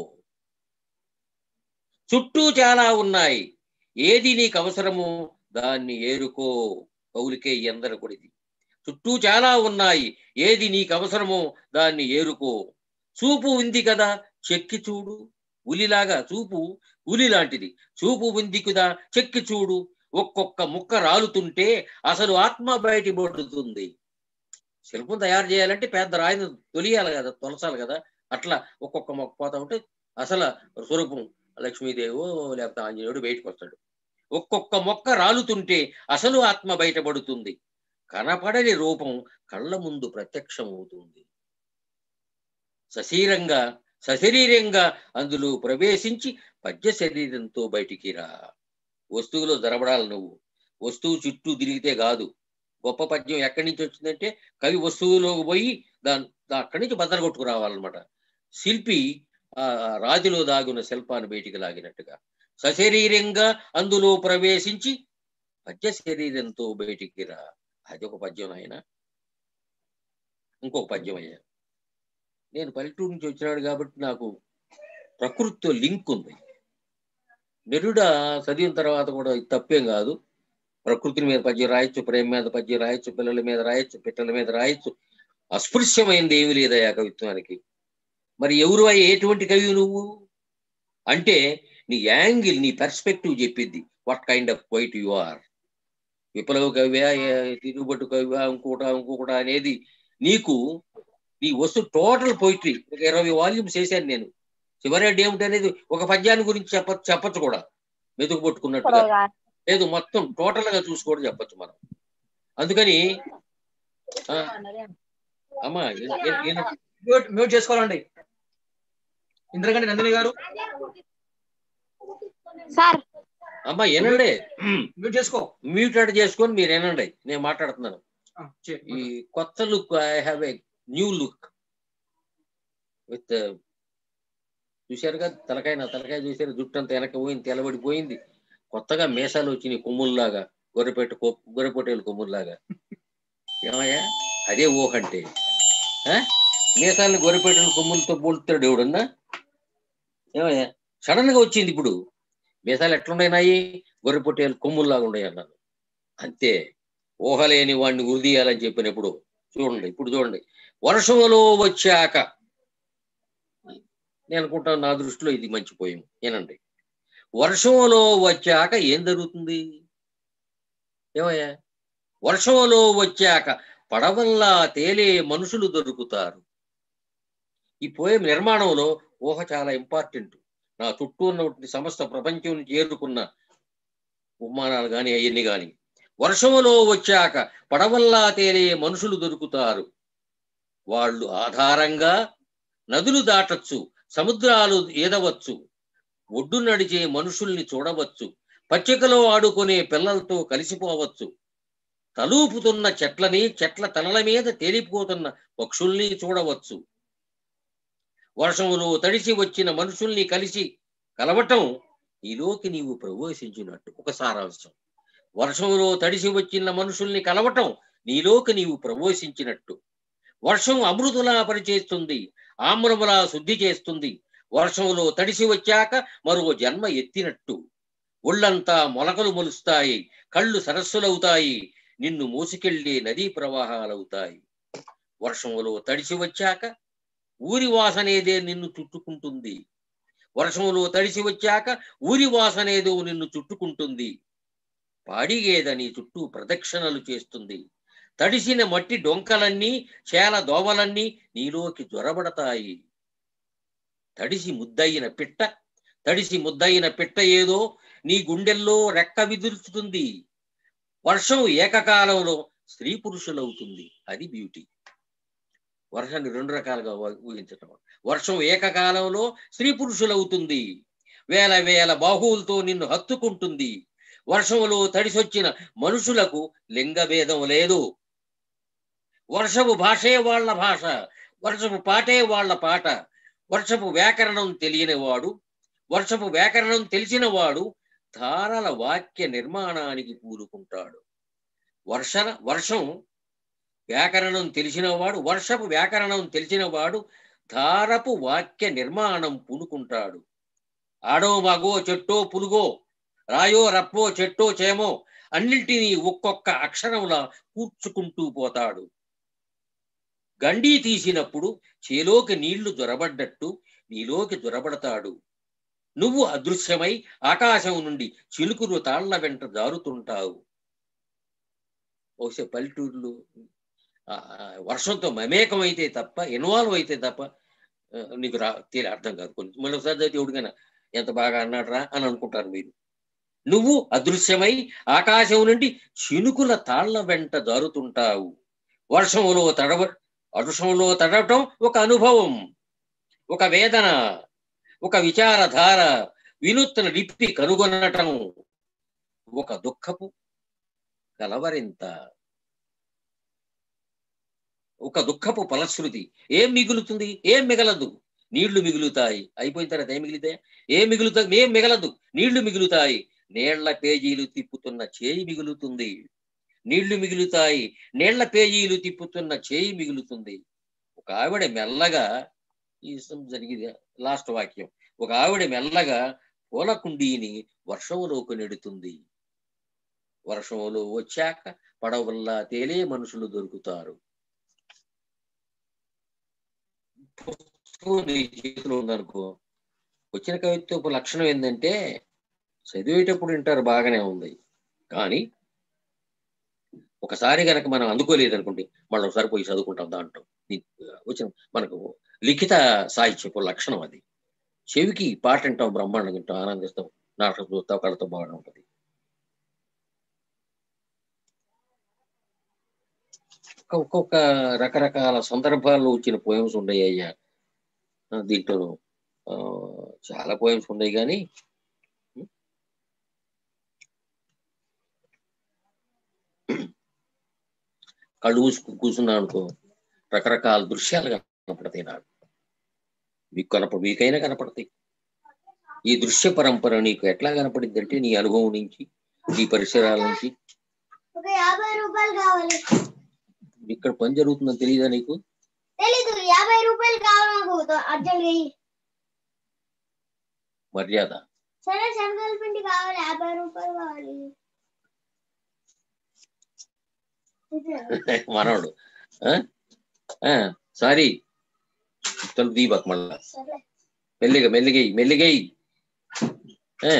S2: చుట్టూ చాలా ఉన్నాయి ఏది నీకు అవసరమో దాన్ని ఏరుకో కౌలికే ఎందరు కొడిది చుట్టూ చాలా ఉన్నాయి ఏది నీకు అవసరమో దాన్ని ఏరుకో చూపు ఉంది కదా చెక్కి చూడు ఉలిలాగా చూపు ఉలి లాంటిది చూపు ఉంది కదా చెక్కి చూడు ఒక్కొక్క ముక్క రాలుతుంటే అసలు ఆత్మ బయటపడుతుంది శిల్పం తయారు చేయాలంటే పెద్ద రాయిని తొలియాలి కదా తొలసాలి కదా అట్లా ఒక్కొక్క మొక్క పోతా ఉంటే అసలు స్వరూపం లక్ష్మీదేవో లేకపోతే ఆంజనేయుడు బయటకు వస్తాడు ఒక్కొక్క మొక్క రాలుతుంటే అసలు ఆత్మ బయటపడుతుంది కనపడని రూపం కళ్ళ ముందు ప్రత్యక్షమవుతుంది సశీరంగా సశరీరంగా అందులో ప్రవేశించి పద్య శరీరంతో బయటికి రా వస్తువులో జరబడాలి నువ్వు వస్తువు చుట్టూ తిరిగితే కాదు గొప్ప పద్యం ఎక్కడి నుంచి వచ్చిందంటే కవి వస్తువులోకి పోయి దాని దా- అక్కడి నుంచి బద్దలు కొట్టుకు రావాలన్నమాట శిల్పి ఆ రాతిలో దాగున్న శిల్పాన్ని బయటికి లాగినట్టుగా సశరీరంగా అందులో ప్రవేశించి పద్య శరీరంతో బయటికి రా అది ఒక పద్యం ఆయన ఇంకొక పద్యం అయ్యా నేను పల్లెటూరు నుంచి వచ్చినాడు కాబట్టి నాకు ప్రకృతితో లింక్ ఉంది నెరుడ చదివిన తర్వాత కూడా ఇది తప్పేం కాదు ప్రకృతి మీద పద్యం రాయొచ్చు ప్రేమ మీద పద్యం రాయొచ్చు పిల్లల మీద రాయొచ్చు పిట్టల మీద రాయొచ్చు అస్పృశ్యమైంది ఏమీ లేదయా కవిత్వానికి మరి ఎవరు అయ్యి ఎటువంటి కవి నువ్వు అంటే నీ యాంగిల్ నీ పర్స్పెక్టివ్ చెప్పింది what kind of poet you are విప్లవ కవియా ఏ- తిరుగుబట్టు కవియా ఇంకోట ఇంకొకట అనేది నీకు నీ వస్తు టోటల్ పోయిటరీ ఒక ఇరవై వాల్యూమ్స్ చేశాను నేను చివరి ఏమిటి అనేది ఒక పద్యాన్ని గురించి చెప్ప చెప్పచ్చు కూడా మెతుకు పట్టుకున్నట్టుగా లేదు మొత్తం టోటల్ గా చూసి కూడా చెప్పచ్చు మనం అందుకని ఆ, అమ్మా ఏ- ఏ- ఏ-
S1: మ్యూట్ మ్యూట్ చేసుకోవాలండి ఇంద్రగంటి నందిని గారు
S4: సార్
S2: అమ్మా ఏనండి
S1: మ్యూట్ చేసుకో
S2: మ్యూట్ అట్ చేసుకొని మీరు ఏనండి నేను మాట్లాడుతున్నాను
S1: ఆ, చే-
S2: ఈ కొత్త look I have a new look with చూశారు కదా తలకాయ నా తలకాయ చూశారు జుట్టు అంతా వెనక పోయింది తెల్లబడిపోయింది కొత్తగా మీసాలు వచ్చినాయి కొమ్ముల్లాగా గొర్రెపెట్ట కొ- గొర్రెపొట్టేలు కొమ్ముల్లాగా ఏమయ్యా అదే ఊహంటే ఆ? మీసాలను గొర్రెపెట్టెలు కొమ్ములతో పోలుతాడు ఎవడన్నా ఏమయ్యా సడన్ గా వచ్చింది ఇప్పుడు మీసాలు ఎట్లున్నాయి గొర్రెపొట్టేలు కొమ్ముల్లాగా ఉన్నాయి అన్నాను అంతే ఊహలేని వాడిని ఉరిదీయాలని చెప్పినప్పుడు చూడండి ఇప్పుడు చూడండి వర్షంలో వచ్చాక నేను అనుకుంటాను నా దృష్టిలో ఇది మంచి పోయం ఏనండి వర్షంలో వచ్చాక ఏం జరుగుతుంది ఏమయ్యా వర్షంలో వచ్చాక పడవల్లా తేలే మనుషులు దొరుకుతారు ఈ పోయం నిర్మాణంలో ఊహ చాలా ఇంపార్టెంట్ నా చుట్టూ ఉన్నటువంటి సమస్త ప్రపంచం నుంచి ఏరుకున్న ఉపమానాలు కానీ అవన్నీ కానీ వర్షములో వచ్చాక పడవల్లా తేలే మనుషులు దొరుకుతారు వాళ్ళు ఆధారంగా నదులు దాటచ్చు సముద్రాలు ఈదవచ్చు ఒడ్డు నడిచే మనుషుల్ని చూడవచ్చు పచ్చికలో ఆడుకునే పిల్లలతో కలిసిపోవచ్చు తలూపుతున్న చెట్లని చెట్ల తలల మీద తేలిపోతున్న పక్షుల్ని చూడవచ్చు వర్షములో తడిసి వచ్చిన మనుషుల్ని కలిసి కలవటం ఈలోకి నీవు ప్రవేశించినట్టు ఒక సారాంశం వర్షంలో తడిసి వచ్చిన మనుషుల్ని కలవటం నీలోకి నీవు ప్రవేశించినట్టు వర్షం అమృతులా పనిచేస్తుంది ఆమ్రములా శుద్ధి చేస్తుంది వర్షంలో తడిసి వచ్చాక మరో జన్మ ఎత్తినట్టు ఒళ్ళంతా మొలకలు మొలుస్తాయి కళ్ళు సరస్సులవుతాయి నిన్ను మోసుకెళ్లే నదీ ప్రవాహాలవుతాయి వర్షంలో తడిసి వచ్చాక ఊరి వాసనేదే నిన్ను చుట్టుకుంటుంది వర్షంలో తడిసి వచ్చాక ఊరి వాసనేదో నిన్ను చుట్టుకుంటుంది పాడిగేద నీ చుట్టూ ప్రదక్షిణలు చేస్తుంది తడిసిన మట్టి డొంకలన్నీ చేల దోమలన్నీ నీలోకి జ్వరబడతాయి తడిసి ముద్దయిన పిట్ట తడిసి ముద్దయిన పిట్ట ఏదో నీ గుండెల్లో రెక్క విదురుతుంది వర్షం ఏకకాలంలో స్త్రీ పురుషులవుతుంది అది బ్యూటీ వర్షాన్ని రెండు రకాలుగా ఊ- ఊహించటం వర్షం ఏకకాలంలో స్త్రీ పురుషులవుతుంది వేల వేల బాహువులతో నిన్ను హత్తుకుంటుంది వర్షంలో తడిసొచ్చిన మనుషులకు లింగభేదం లేదు వర్షపు భాషే వాళ్ళ భాష వర్షపు పాటే వాళ్ళ పాట వర్షపు వ్యాకరణం తెలియనివాడు వర్షపు వ్యాకరణం తెలిసినవాడు ధారల వాక్య నిర్మాణానికి పూనుకుంటాడు వర్షన వర్షం వ్యాకరణం తెలిసినవాడు వర్షపు వ్యాకరణం తెలిసినవాడు ధారపు వాక్య నిర్మాణం పూనుకుంటాడు ఆడో మగో చెట్టో పులుగో రాయో రప్పో చెట్టో చేమో అన్నింటినీ ఒక్కొక్క అక్షరంలా కూర్చుకుంటూ పోతాడు గండి తీసినప్పుడు చేలోకి నీళ్లు దొరబడ్డట్టు నీలోకి దొరబడతాడు నువ్వు అదృశ్యమై ఆకాశం నుండి చిలుకులు తాళ్ల వెంట జారుతుంటావు బహుశా పల్లెటూర్లు ఆ, ఆ, వర్షంతో మమేకం అయితే తప్ప ఇన్వాల్వ్ అయితే తప్ప ఆ, నీకు రా తేలి అర్థం కాదు కొన్ని మళ్ళీ ఒకసారి చదివితే ఎవడికైనా ఎంత బాగా అన్నాడు రా అని అనుకుంటారు మీరు నువ్వు అదృశ్యమై ఆకాశం నుండి చినుకుల తాళ్ల వెంట జారుతుంటావు వర్షంలో తడవ వర్షంలో తడవటం ఒక అనుభవం ఒక వేదన ఒక విచారధార వినూత్న లిపి కనుగొనటం ఒక దుఃఖపు కలవరింత ఒక దుఃఖపు ఫలశ్రుతి ఏం మిగులుతుంది ఏం మిగలదు నీళ్లు మిగులుతాయి అయిపోయిన తర్వాత ఏం మిగిలితే ఏం మిగులుతుంది ఏం మిగలదు నీళ్లు మిగులుతాయి నీళ్ల పేజీలు తిప్పుతున్న చేయి మిగులుతుంది నీళ్లు మిగులుతాయి నీళ్ల పేజీలు తిప్పుతున్న చేయి మిగులుతుంది ఒక ఆవిడ మెల్లగా ఈ సం- జరిగింది లాస్ట్ వాక్యం ఒక ఆవిడ మెల్లగా పూల కుండీని వర్షంలోకి నెడుతుంది వర్షంలో వచ్చాక పడవల్లా తేలే మనుషులు దొరుకుతారు పుస్తకం నీ చేతిలో ఉందనుకో వచ్చిన కవిత్వపు లక్షణం ఏంటంటే చదివేటప్పుడు వింటారు బాగానే ఉంది కానీ ఒకసారి కనుక మనం అందుకోలేదు అనుకోండి మళ్ళీ ఒకసారి పోయి చదువుకుంటాం దాంట్లో నీ- వచ్చిన మనకు లిఖిత సాహిత్యపు లక్షణం అది చెవికి పాట వింటాం బ్రహ్మాండంగా వింటాం ఆనందిస్తాం నాటకం చూస్తాం కళ్ళతో బాగా ఉంటుంది ఒక్క- ఒక్కొక్క రకరకాల సందర్భాల్లో వచ్చిన పోయమ్స్ ఉన్నాయి అయ్యా ఆ, దీంట్లో ఆ, చాలా పోయమ్స్ ఉన్నాయి కానీ కళ్ళు మూసుకు కూర్చున్నాను అనుకో రకరకాల దృశ్యాలు కనపడతాయి నాకు మీకు కనప మీకైనా కనపడతాయి ఈ దృశ్య పరంపర నీకు ఎట్లా కనపడింది అంటే నీ అనుభవం నుంచి నీ పరిసరాల నుంచి
S4: ఒక యాభై రూపాయలు కావాలి
S2: ఇక్కడ పని జరుగుతుందని తెలియదా నీకు
S4: తెలీదు యాభై రూపాయలు కావాలి నాకు అర్జెంట్ గా ఇయ్యి.
S2: మర్యాద
S4: సరే శనగల పిండి కావాలి యాభై రూపాయలు కావాలి
S2: మనోడు ఆ? ఆ, సారీ తలుపు దీపక్ మళ్ళా
S4: సరే
S2: మెల్లిగా మెల్లిగై మెల్లిగై ఆ.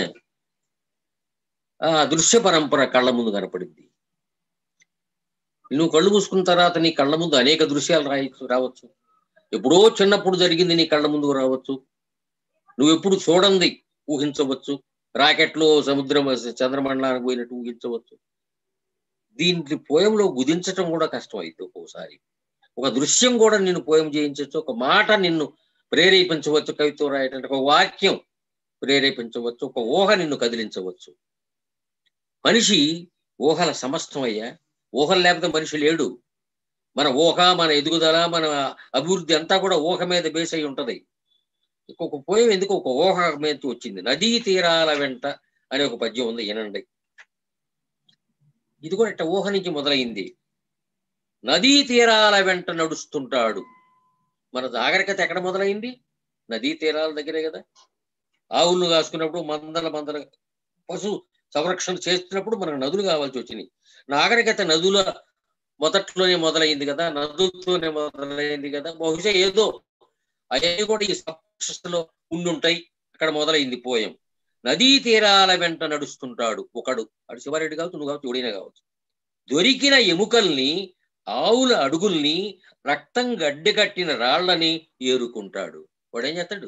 S2: ఆ దృశ్య పరంపర కళ్ళ ముందు కనపడింది నువ్వు కళ్ళు మూసుకున్న తర్వాత నీ కళ్ళ ముందు అనేక దృశ్యాలు రాయొచ్చు రావచ్చు ఎప్పుడో చిన్నప్పుడు జరిగింది నీ కళ్ళ ముందు రావచ్చు నువ్వు ఎప్పుడు చూడండి ఊహించవచ్చు రాకెట్లో సముద్రం చంద్రమండలానికి పోయినట్టు ఊహించవచ్చు దీంట్లో పోయంలో గుదించటం కూడా కష్టం అయితే ఒక్కోసారి ఒక దృశ్యం కూడా నిన్ను పోయం చేయించవచ్చు ఒక మాట నిన్ను ప్రేరేపించవచ్చు కవిత్వం రాయటం ఒక వాక్యం ప్రేరేపించవచ్చు ఒక ఊహ నిన్ను కదిలించవచ్చు మనిషి ఊహల సమస్తం అయ్యా ఊహలు లేకపోతే మనిషి లేడు మన ఊహ మన ఎదుగుదల మన అభివృద్ధి అంతా కూడా ఊహ మీద బేస్ అయి ఉంటది ఒక పోయం ఎందుకు ఒక ఊహ మీద వచ్చింది నదీ తీరాల వెంట అనే ఒక పద్యం ఉంది వినండి ఇది కూడా ఇట్ట ఊహ నుంచి మొదలైంది నదీ తీరాల వెంట నడుస్తుంటాడు మన నాగరికత ఎక్కడ మొదలైంది నదీ తీరాల దగ్గరే కదా ఆవులను కాసుకున్నప్పుడు మందల మందల పశు సంరక్షణ చేస్తున్నప్పుడు మనకు నదులు కావాల్సి వచ్చినాయి నాగరికత నదుల మొదట్లోనే మొదలైంది కదా నదులతోనే మొదలైంది కదా బహుశా ఏదో అవన్నీ కూడా ఈ సప్తలో ఉండుంటాయి అక్కడ మొదలైంది పోయం నదీ తీరాల వెంట నడుస్తుంటాడు ఒకడు అడు శివారెడ్డి కావచ్చు నువ్వు కావచ్చు ఎవడైనా కావచ్చు దొరికిన ఎముకల్ని ఆవుల అడుగుల్ని రక్తం గడ్డకట్టిన రాళ్ళని ఏరుకుంటాడు వాడేం చేస్తాడు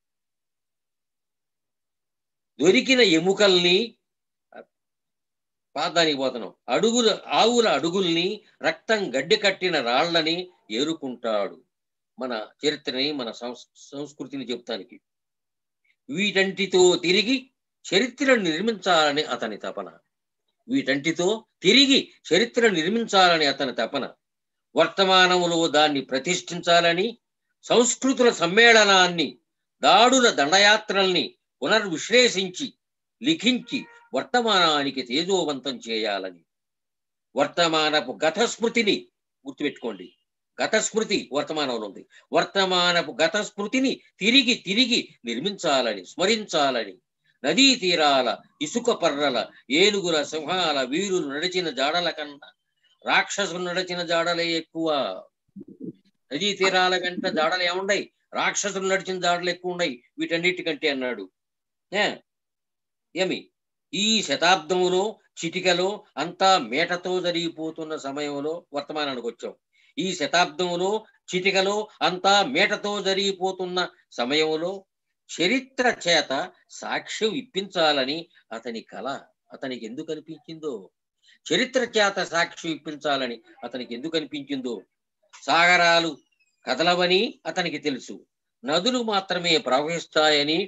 S2: దొరికిన ఎముకల్ని పాదానికి పోతున్నాం అడుగుల ఆవుల అడుగుల్ని రక్తం గడ్డి కట్టిన రాళ్ళని ఏరుకుంటాడు మన చరిత్రని మన సంస్- సంస్కృతిని చెప్తానికి వీటంటితో తిరిగి చరిత్రను నిర్మించాలని అతని తపన వీటంటితో తిరిగి చరిత్ర నిర్మించాలని అతని తపన వర్తమానములో దాన్ని ప్రతిష్ఠించాలని సంస్కృతుల సమ్మేళనాన్ని దాడుల దండయాత్రల్ని పునర్విశ్లేషించి లిఖించి వర్తమానానికి తేజోవంతం చేయాలని వర్తమానపు గత స్మృతిని గుర్తుపెట్టుకోండి గత స్మృతి వర్తమానంలో ఉంది వర్తమానపు గత స్మృతిని తిరిగి తిరిగి నిర్మించాలని స్మరించాలని నదీ తీరాల ఇసుక పర్రల ఏనుగుల సింహాల వీరులు నడిచిన జాడల కన్నా రాక్షసులు నడిచిన జాడలే ఎక్కువ నదీ తీరాల కంటే జాడలు ఏముండయి రాక్షసులు నడిచిన జాడలు ఎక్కువ ఉన్నాయి వీటన్నిటికంటే అన్నాడు ఏ? ఏమి ఈ శతాబ్దములో చిటికలో అంతా మేటతో జరిగిపోతున్న సమయంలో వర్తమానానికి వచ్చాం ఈ శతాబ్దములో చిటికలో అంతా మేటతో జరిగిపోతున్న సమయంలో చరిత్ర చేత సాక్ష్యం ఇప్పించాలని అతని కళ అతనికి ఎందుకు అనిపించిందో చరిత్ర చేత సాక్ష్యం ఇప్పించాలని అతనికి ఎందుకు అనిపించిందో సాగరాలు కదలవని అతనికి తెలుసు నదులు మాత్రమే ప్రవహిస్తాయని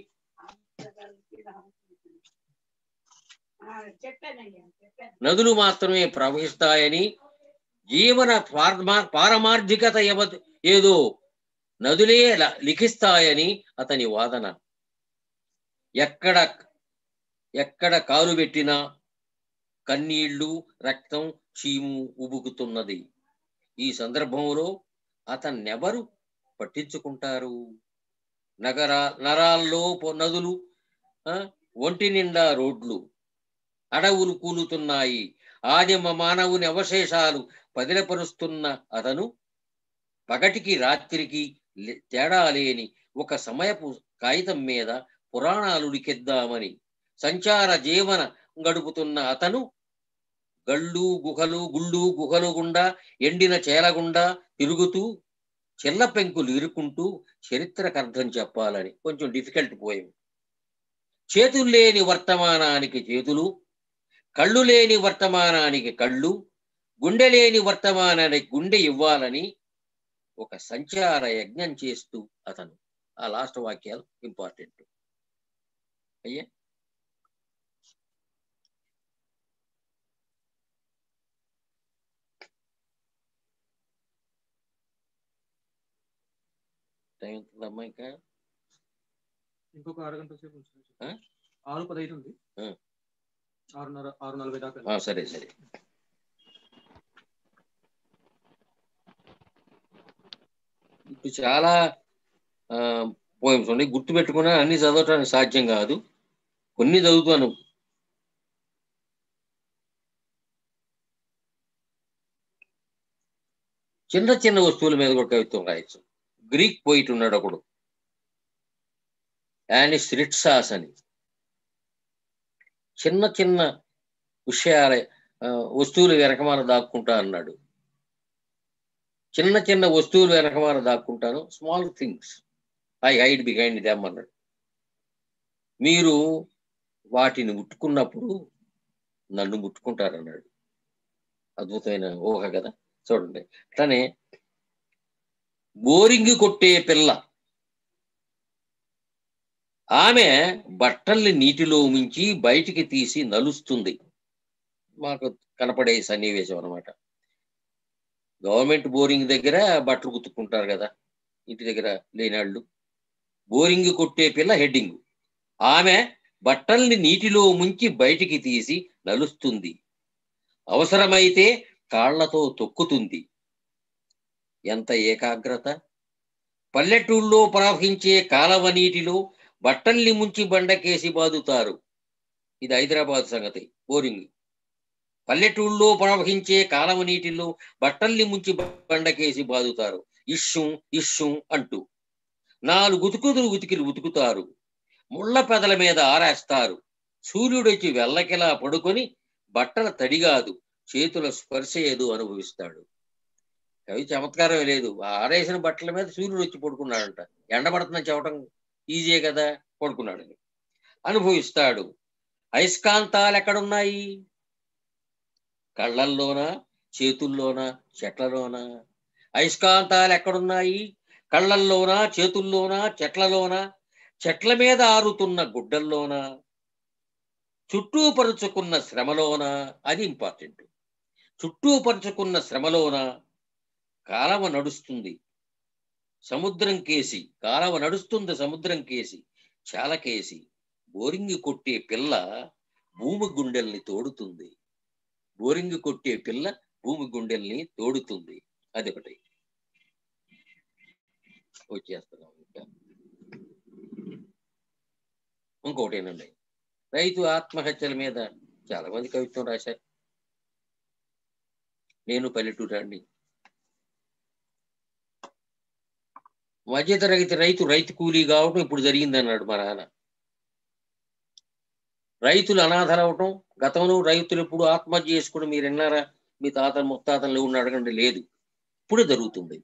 S2: నదులు మాత్రమే ప్రవహిస్తాయని జీవన పారమా- పారమార్థికత ఎవ- ఏదో నదులే ల- లిఖిస్తాయని అతని వాదన ఎక్కడ ఎక్కడ కాలు పెట్టినా కన్నీళ్లు రక్తం చీము ఉబుకుతున్నది ఈ సందర్భంలో అతన్నెవరు పట్టించుకుంటారు నగర నరాల్లో పొ- నదులు ఆ, ఒంటి నిండా రోడ్లు అడవులు కూలుతున్నాయి ఆదిమ మానవుని అవశేషాలు పదిలపరుస్తున్న అతను పగటికి రాత్రికి లే- తేడా లేని ఒక సమయపు కాగితం మీద పురాణాలు లిఖిద్దామని సంచార జీవన గడుపుతున్న అతను గళ్ళు గుహలు గుళ్ళు గుహలు గుండా ఎండిన చేలగుండా తిరుగుతూ చిల్ల పెంకులు ఇరుకుంటూ చరిత్రకు అర్థం చెప్పాలని కొంచెం డిఫికల్ట్ పోయం చేతులు లేని వర్తమానానికి చేతులు కళ్ళు లేని వర్తమానానికి కళ్ళు గుండె లేని వర్తమానానికి గుండె ఇవ్వాలని ఒక సంచార యజ్ఞం చేస్తూ అతను ఆ లాస్ట్ వాక్యాలు ఇంపార్టెంట్ అయ్యా టైం ఎంతుందమ్మా ఇంకా
S1: ఇంకొక అరగంట సేపు ఉంచండి.
S2: ఆ?
S1: ఆరు పదహైదు ఉంది
S2: ఆ.
S1: ఆరున్నర ఆరు నలభై దాకా
S2: ఆ, సరే సరే ఇప్పుడు చాలా పోయిమ్స్ ఉన్నాయి గుర్తు పెట్టుకున్నా అన్ని చదవటానికి సాధ్యం కాదు కొన్ని చదువుతాను చిన్న చిన్న వస్తువుల మీద కూడా కవిత్వం రాయొచ్చు గ్రీక్ పోయిట్ ఉన్నాడు ఒకడు యానిస్ రిట్సాస్ అని చిన్న చిన్న విషయాల ఆ, వస్తువులు వెనకమాల దాక్కుంటా అన్నాడు చిన్న చిన్న వస్తువులు వెనకమాల దాక్కుంటాను small things I hide behind them అన్నాడు మీరు వాటిని ముట్టుకున్నప్పుడు నన్ను ముట్టుకుంటారన్నాడు అద్భుతమైన ఊహ కదా చూడండి అట్లనే బోరింగ్ కొట్టే పిల్ల ఆమె బట్టల్ని నీటిలో ఉంచి బయటికి తీసి నలుస్తుంది మాకు కనపడే సన్నివేశం అన్నమాట గవర్నమెంట్ బోరింగ్ దగ్గర బట్టలు కుతుక్కుంటారు కదా ఇంటి దగ్గర లేనాళ్ళు బోరింగ్ కొట్టే పిల్ల హెడ్డింగ్ ఆమె బట్టల్ని నీటిలో ముంచి బయటికి తీసి నలుస్తుంది అవసరమైతే కాళ్లతో తొక్కుతుంది ఎంత ఏకాగ్రత పల్లెటూళ్ళలో ప్రవహించే కాలవ నీటిలో బట్టల్ని ముంచి బండకేసి బాదుతారు ఇది హైదరాబాద్ సంగతి బోరింగ్ పల్లెటూళ్ళలో ప్రవహించే కాలవ నీటిలో బట్టల్ని ముంచి బండకేసి బాదుతారు ఇష్షు ఇష్షు అంటూ నాలుగు ఉతుకుదులు ఉతికిలు ఉతుకుతారు ముళ్ళ పెదల మీద ఆరేస్తారు సూర్యుడొచ్చి వెల్లకిలా పడుకొని బట్టల తడిగాదు చేతుల స్పర్శ ఏదో అనుభవిస్తాడు కవి చమత్కారం లేదు ఆ ఆరేసిన బట్టల మీద సూర్యుడు వచ్చి పడుకున్నాడంట ఎండబడుతున్న చెప్పడం ఈజీయే కదా పడుకున్నాడని అనుభవిస్తాడు అయస్కాంతాలు ఎక్కడున్నాయి కళ్ళల్లోన చేతుల్లోన చెట్లలోన అయస్కాంతాలు ఎక్కడున్నాయి కళ్ళల్లోన చేతుల్లోన చెట్లలోన చెట్ల మీద ఆరుతున్న గుడ్డల్లోన చుట్టూ పరుచుకున్న శ్రమలోన అది ఇంపార్టెంట్ చుట్టూ పరుచుకున్న శ్రమలోన కాలవ నడుస్తుంది సముద్రం కేసి కాలవ నడుస్తుంది సముద్రం కేసి చాలా కేసి బోరింగి కొట్టే పిల్ల భూమి గుండెల్ని తోడుతుంది బోరింగి కొట్టే పిల్ల భూమి గుండెల్ని తోడుతుంది అది ఒకటి వచ్చేస్తున్నాం ఇంకా ఇంకోటేనండి రైతు ఆత్మహత్యల మీద చాలా మంది కవిత్వం రాశారు నేను పల్లెటూరాన్ని మధ్యతరగతి రైతు రైతు కూలీ కావటం ఇప్పుడు జరిగిందన్నాడు మా నాన్న రైతులు అనాథలు అవటం గతంలో రైతులు ఎప్పుడు ఆత్మహత్య చేసుకోవడం మీరు విన్నారా మీ తాతలు ముత్తాతలు ఉన్న అడగండి లేదు ఇప్పుడు జరుగుతుంది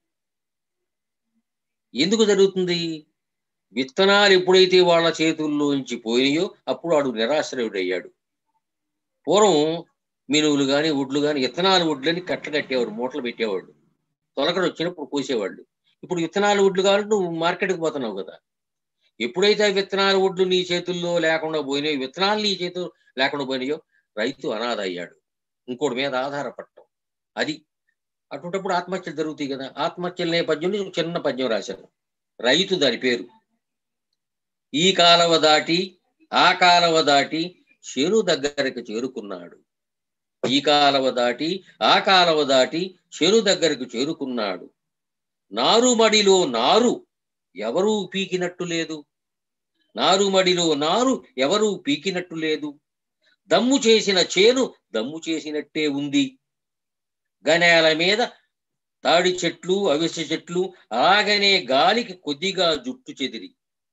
S2: ఎందుకు జరుగుతుంది విత్తనాలు ఎప్పుడైతే వాళ్ళ చేతుల్లోంచి పోయినాయో అప్పుడు వాడు నిరాశ్రయుడయ్యాడు పూర్వం మినువులు కానీ ఒడ్లు కానీ విత్తనాలు ఒడ్లని కట్టలు కట్టేవాడు మూటలు పెట్టేవాడు తొలకడు వచ్చినప్పుడు కోసేవాళ్ళు ఇప్పుడు విత్తనాలు ఒడ్లు కావాలంటే నువ్వు మార్కెట్కి పోతున్నావు కదా ఎప్పుడైతే ఆ విత్తనాలు ఒడ్లు నీ చేతుల్లో లేకుండా పోయినాయో విత్తనాలు నీ చేతుల్లో లేకుండా పోయినాయో రైతు అనాథ అయ్యాడు ఇంకోటి మీద ఆధారపడటం అది అటువంటిప్పుడు ఆత్మహత్యలు జరుగుతాయి కదా ఆత్మహత్యల నేపథ్యంలో ఒక చిన్న పద్యం రాశాను రైతు దాని పేరు ఈ కాలవ దాటి ఆ కాలవ దాటి చేను దగ్గరకు చేరుకున్నాడు ఈ కాలవ దాటి ఆ కాలవ దాటి చేను దగ్గరకు చేరుకున్నాడు నారుమడిలో నారు ఎవరూ పీకినట్టు లేదు నారుమడిలో నారు ఎవరూ పీకినట్టు లేదు దమ్ము చేసిన చేను దమ్ము చేసినట్టే ఉంది గనేల మీద తాడి చెట్లు అవిసె చెట్లు అలాగనే గాలికి కొద్దిగా జుట్టు చెదిరి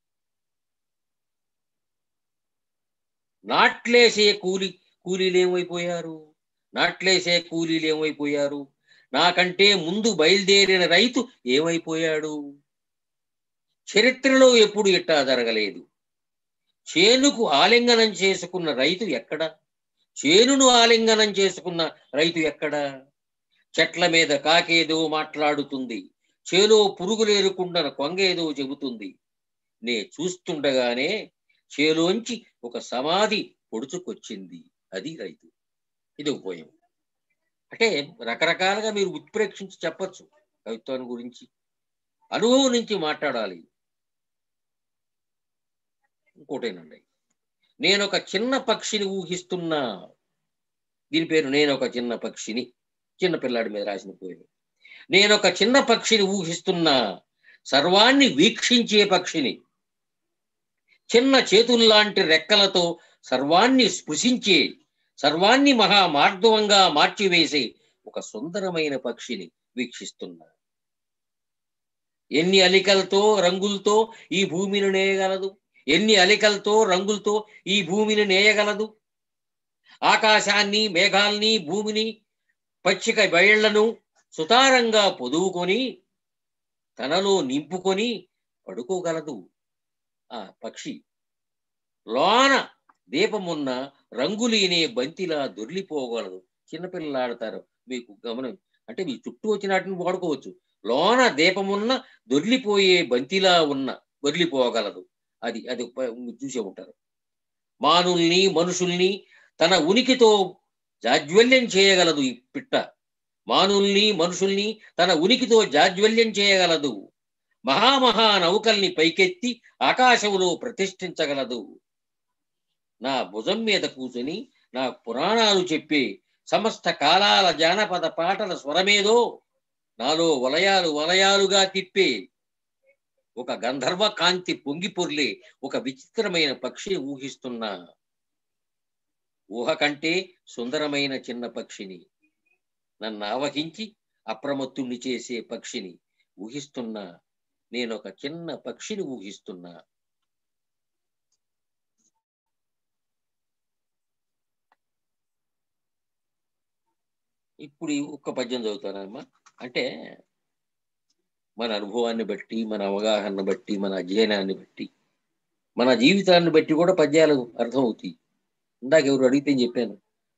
S2: నాట్లేసే కూలి కూలీలు ఏమైపోయారు నాట్లేసే కూలీలు ఏమైపోయారు నాకంటే ముందు బయలుదేరిన రైతు ఏమైపోయాడు చరిత్రలో ఎప్పుడు ఇట్టా జరగలేదు చేనుకు ఆలింగనం చేసుకున్న రైతు ఎక్కడ చేనును ఆలింగనం చేసుకున్న రైతు ఎక్కడ చెట్ల మీద కాకేదో మాట్లాడుతుంది చేలో పురుగులేరుకుండన కొంగేదో చెబుతుంది నే చూస్తుండగానే చేలోంచి ఒక సమాధి పొడుచుకొచ్చింది అది రైతు ఇది ఒక పోయం అంటే రకరకాలుగా మీరు ఉత్ప్రేక్షించి చెప్పచ్చు కవిత్వాన్ని గురించి అనుభవం నుంచి మాట్లాడాలి ఇంకోటేనండి నేను ఒక చిన్న పక్షిని ఊహిస్తున్నా దీని పేరు నేను ఒక చిన్న పక్షిని చిన్న పిల్లాడి మీద రాసిన పోయి నేను ఒక చిన్న పక్షిని ఊహిస్తున్నా సర్వాన్ని వీక్షించే పక్షిని చిన్న చేతుల్లాంటి రెక్కలతో సర్వాన్ని స్పృశించే సర్వాన్ని మహా మార్ధవంగా మార్చివేసే ఒక సుందరమైన పక్షిని వీక్షిస్తున్నా ఎన్ని అలికలతో రంగులతో ఈ భూమిని నేయగలదు ఎన్ని అలికలతో రంగులతో ఈ భూమిని నేయగలదు ఆకాశాన్ని మేఘాల్ని భూమిని పచ్చిక బయళ్లను సుతారంగా పొదువుకొని తనలో నింపుకొని పడుకోగలదు ఆ పక్షి లోన దీపమున్న రంగులీనే బంతిలా దొర్లిపోగలదు చిన్నపిల్లలు ఆడతారు మీకు గమనం అంటే మీ చుట్టూ వచ్చిన వాటిని వాడుకోవచ్చు లోన దీపమున్న దొర్లిపోయే బంతిలా ఉన్న దొర్లిపోగలదు అది అది ప- చూసే ఉంటారు మానుల్ని మనుషుల్ని తన ఉనికితో జాజ్వల్యం చేయగలదు ఈ పిట్ట మానుల్ని మనుషుల్ని తన ఉనికితో జాజ్వల్యం చేయగలదు మహామహా నౌకల్ని పైకెత్తి ఆకాశంలో ప్రతిష్ఠించగలదు నా భుజం మీద కూర్చుని నా పురాణాలు చెప్పే సమస్త కాలాల జానపద పాటల స్వరమేదో నాలో వలయాలు వలయాలుగా తిప్పే ఒక గంధర్వ కాంతి పొంగి పొర్లే ఒక విచిత్రమైన పక్షిని ఊహిస్తున్నా ఊహ కంటే సుందరమైన చిన్న పక్షిని నన్ను ఆవహించి అప్రమత్తుణ్ణి చేసే పక్షిని ఊహిస్తున్నా నేను ఒక చిన్న పక్షిని ఊహిస్తున్నా ఇప్పుడు ఈ ఒక్క పద్యం చదువుతానమ్మా అంటే మన అనుభవాన్ని బట్టి మన అవగాహన బట్టి మన అధ్యయనాన్ని బట్టి మన జీవితాన్ని బట్టి కూడా పద్యాలు అర్థమవుతాయి ఇందాక ఎవరు అడిగితే నేను చెప్పాను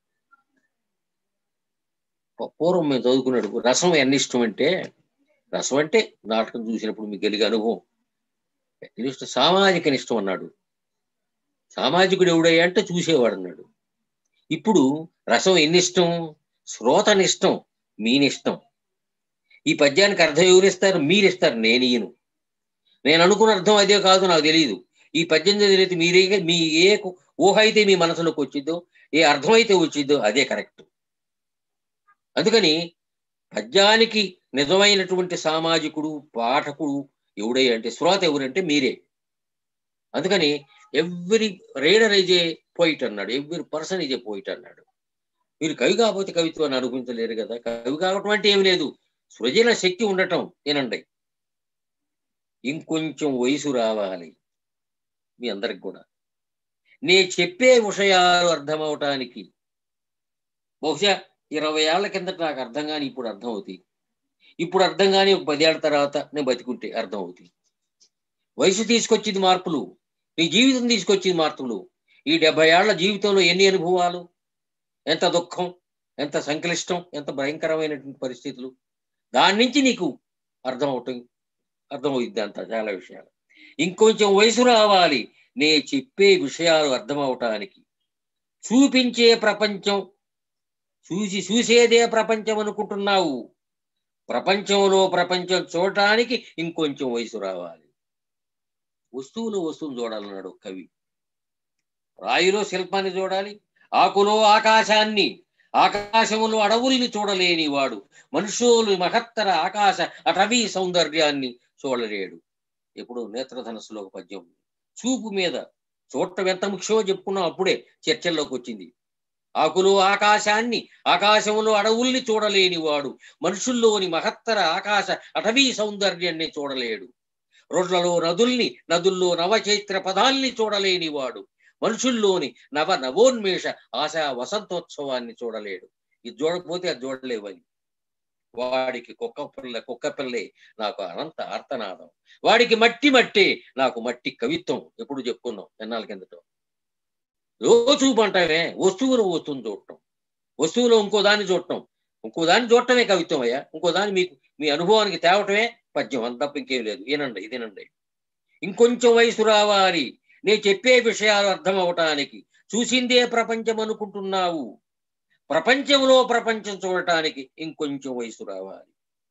S2: పూ- పూర్వం మేము చదువుకున్నాడు రసం ఎన్ని ఇష్టం అంటే రసం అంటే నాటకం చూసినప్పుడు మీకు కలిగే అనుభవం ఎన్ని ఇష్టం సామాజిక నిష్టం అన్నాడు సామాజికుడు ఎవడయ్యా అంటే చూసేవాడు అన్నాడు ఇప్పుడు రసం ఎన్ని ఇష్టం శ్రోతనిష్టం మీనిష్టం ఈ పద్యానికి అర్థం ఎవరిస్తారు మీరిస్తారు నేను ఇయ్యను నేను అనుకున్న అర్థం అదే కాదు నాకు తెలియదు ఈ పద్యం చదివితే మీరే మీ ఏ కు- ఊహ అయితే మీ మనసులోకి వచ్చిద్దో ఏ అర్థం అయితే వచ్చిద్దో అదే కరెక్ట్ అందుకని పద్యానికి నిజమైనటువంటి సామాజికుడు పాఠకుడు ఎవడై అంటే శ్రోత ఎవరంటే మీరే అందుకని every reader is a poet అన్నాడు every person is a poet అన్నాడు మీరు కవి కాకపోతే కవిత్వాన్ని అనుభవించలేరు కదా కవి కావటం అంటే ఏమి లేదు సృజన శక్తి ఉండటం ఏనండి ఇంకొంచెం వయసు రావాలి మీ అందరికి కూడా నే చెప్పే విషయాలు అర్థమవటానికి బహుశా ఇరవై ఏళ్ల కిందట నాకు అర్థం కాని ఇప్పుడు అర్థం అవుతాయి ఇప్పుడు అర్థం కాని ఒక పదేళ్ల తర్వాత నేను బతికుంటే అర్థం అవుతాయి వయసు తీసుకొచ్చింది మార్పులు నీ జీవితం తీసుకొచ్చింది మార్పులు ఈ డెబ్బై ఏళ్ల జీవితంలో ఎన్ని అనుభవాలు ఎంత దుఃఖం ఎంత సంక్లిష్టం ఎంత భయంకరమైనటువంటి పరిస్థితులు దాని నుంచి నీకు అర్థం అవటం అర్థమవుద్ది అంత చాలా విషయాలు ఇంకొంచెం వయసు రావాలి నే చెప్పే విషయాలు అర్థం అవటానికి చూపించే ప్రపంచం చూసి చూసేదే ప్రపంచం అనుకుంటున్నావు ప్రపంచంలో ప్రపంచం చూడటానికి ఇంకొంచెం వయసు రావాలి వస్తువులు వస్తువులు చూడాలన్నాడు కవి రాయిలో శిల్పాన్ని చూడాలి ఆకులో ఆకాశాన్ని ఆకాశములో అడవుల్ని చూడలేని వాడు మనుషులు మహత్తర ఆకాశ అటవీ సౌందర్యాన్ని చూడలేడు ఇప్పుడు నేత్రధనస్సులో ఒక పద్యం ఉంది. చూపు మీద చూడటం ఎంత ముఖ్యమో చెప్పుకున్నాం అప్పుడే చర్చల్లోకి వచ్చింది ఆకులు ఆకాశాన్ని ఆకాశములో అడవుల్ని చూడలేని వాడు మనుషుల్లోని మహత్తర ఆకాశ అటవీ సౌందర్యాన్ని చూడలేడు రోడ్లలో నదుల్ని నదుల్లో నవచైత్ర పదాల్ని చూడలేని వాడు మనుషుల్లోని నవ నవోన్మేష ఆశా వసంతోత్సవాన్ని చూడలేడు ఇది చూడకపోతే అది చూడలేవని వాడికి కుక్క పిల్ల కుక్క పిల్లే నాకు అనంత ఆర్తనాదం వాడికి మట్టి మట్టే నాకు మట్టి కవిత్వం ఎప్పుడు చెప్పుకున్నాం ఎన్నాళ్ళ కిందట చూపు అంటామే వస్తువులు వస్తువుని చూడటం వస్తువులో ఇంకో దాన్ని చూడటం ఇంకో దాన్ని చూడటమే కవిత్వం అయ్యా ఇంకో దాన్ని మీకు మీ అనుభవానికి తేవటమే పద్యం అంత తప్ప ఇంకేం లేదు ఏనండి ఇదేనండి ఇంకొంచెం వయసు రావాలి నేను చెప్పే విషయాలు అర్థం అవటానికి చూసిందే ప్రపంచం అనుకుంటున్నావు ప్రపంచంలో ప్రపంచం చూడటానికి ఇంకొంచెం వయసు రావాలి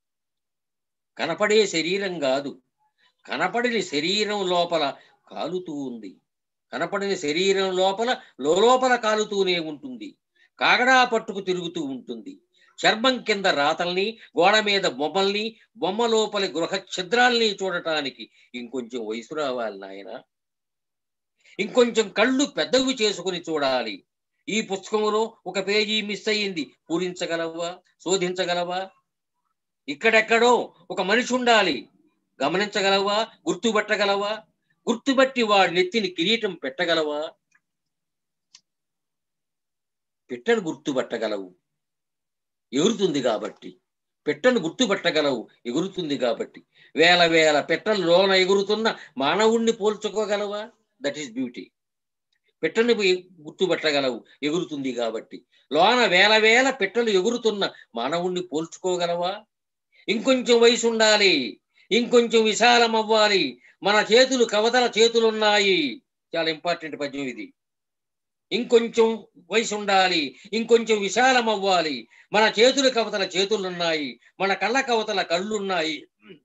S2: కనపడే శరీరం కాదు కనపడిన శరీరం లోపల కాలుతూ ఉంది కనపడిన శరీరం లోపల లోపల కాలుతూనే ఉంటుంది కాగడా పట్టుకు తిరుగుతూ ఉంటుంది చర్మం కింద రాతల్ని గోడ మీద బొమ్మల్ని బొమ్మ లోపలి గృహ ఛిద్రాల్ని చూడటానికి ఇంకొంచెం వయసు రావాలి నాయన ఇంకొంచెం కళ్ళు పెద్దవి చేసుకుని చూడాలి ఈ పుస్తకంలో ఒక పేజీ మిస్ అయ్యింది పూరించగలవా శోధించగలవా ఇక్కడెక్కడో ఒక మనిషి ఉండాలి గమనించగలవా గుర్తుపట్టగలవా గుర్తుపట్టి వాడి నెత్తిని కిరీటం పెట్టగలవా పెట్టను గుర్తుపట్టగలవు ఎగురుతుంది కాబట్టి పెట్టను గుర్తుపట్టగలవు ఎగురుతుంది కాబట్టి వేల వేల పెట్టలు లోన ఎగురుతున్న మానవుణ్ణి పోల్చుకోగలవా దట్ ఈస్ బ్యూటీ పెట్టను గుర్తుపట్టగలవు ఎగురుతుంది కాబట్టి లోన వేల వేల పెట్టలు ఎగురుతున్న మానవుణ్ణి పోల్చుకోగలవా ఇంకొంచెం వయసు ఉండాలి ఇంకొంచెం విశాలం అవ్వాలి మన చేతులు కవతల చేతులున్నాయి చాలా ఇంపార్టెంట్ పద్యం ఇది ఇంకొంచెం వయసు ఉండాలి ఇంకొంచెం విశాలం అవ్వాలి మన చేతులు కవతల చేతులున్నాయి మన కళ్ళ కవతల కళ్ళున్నాయి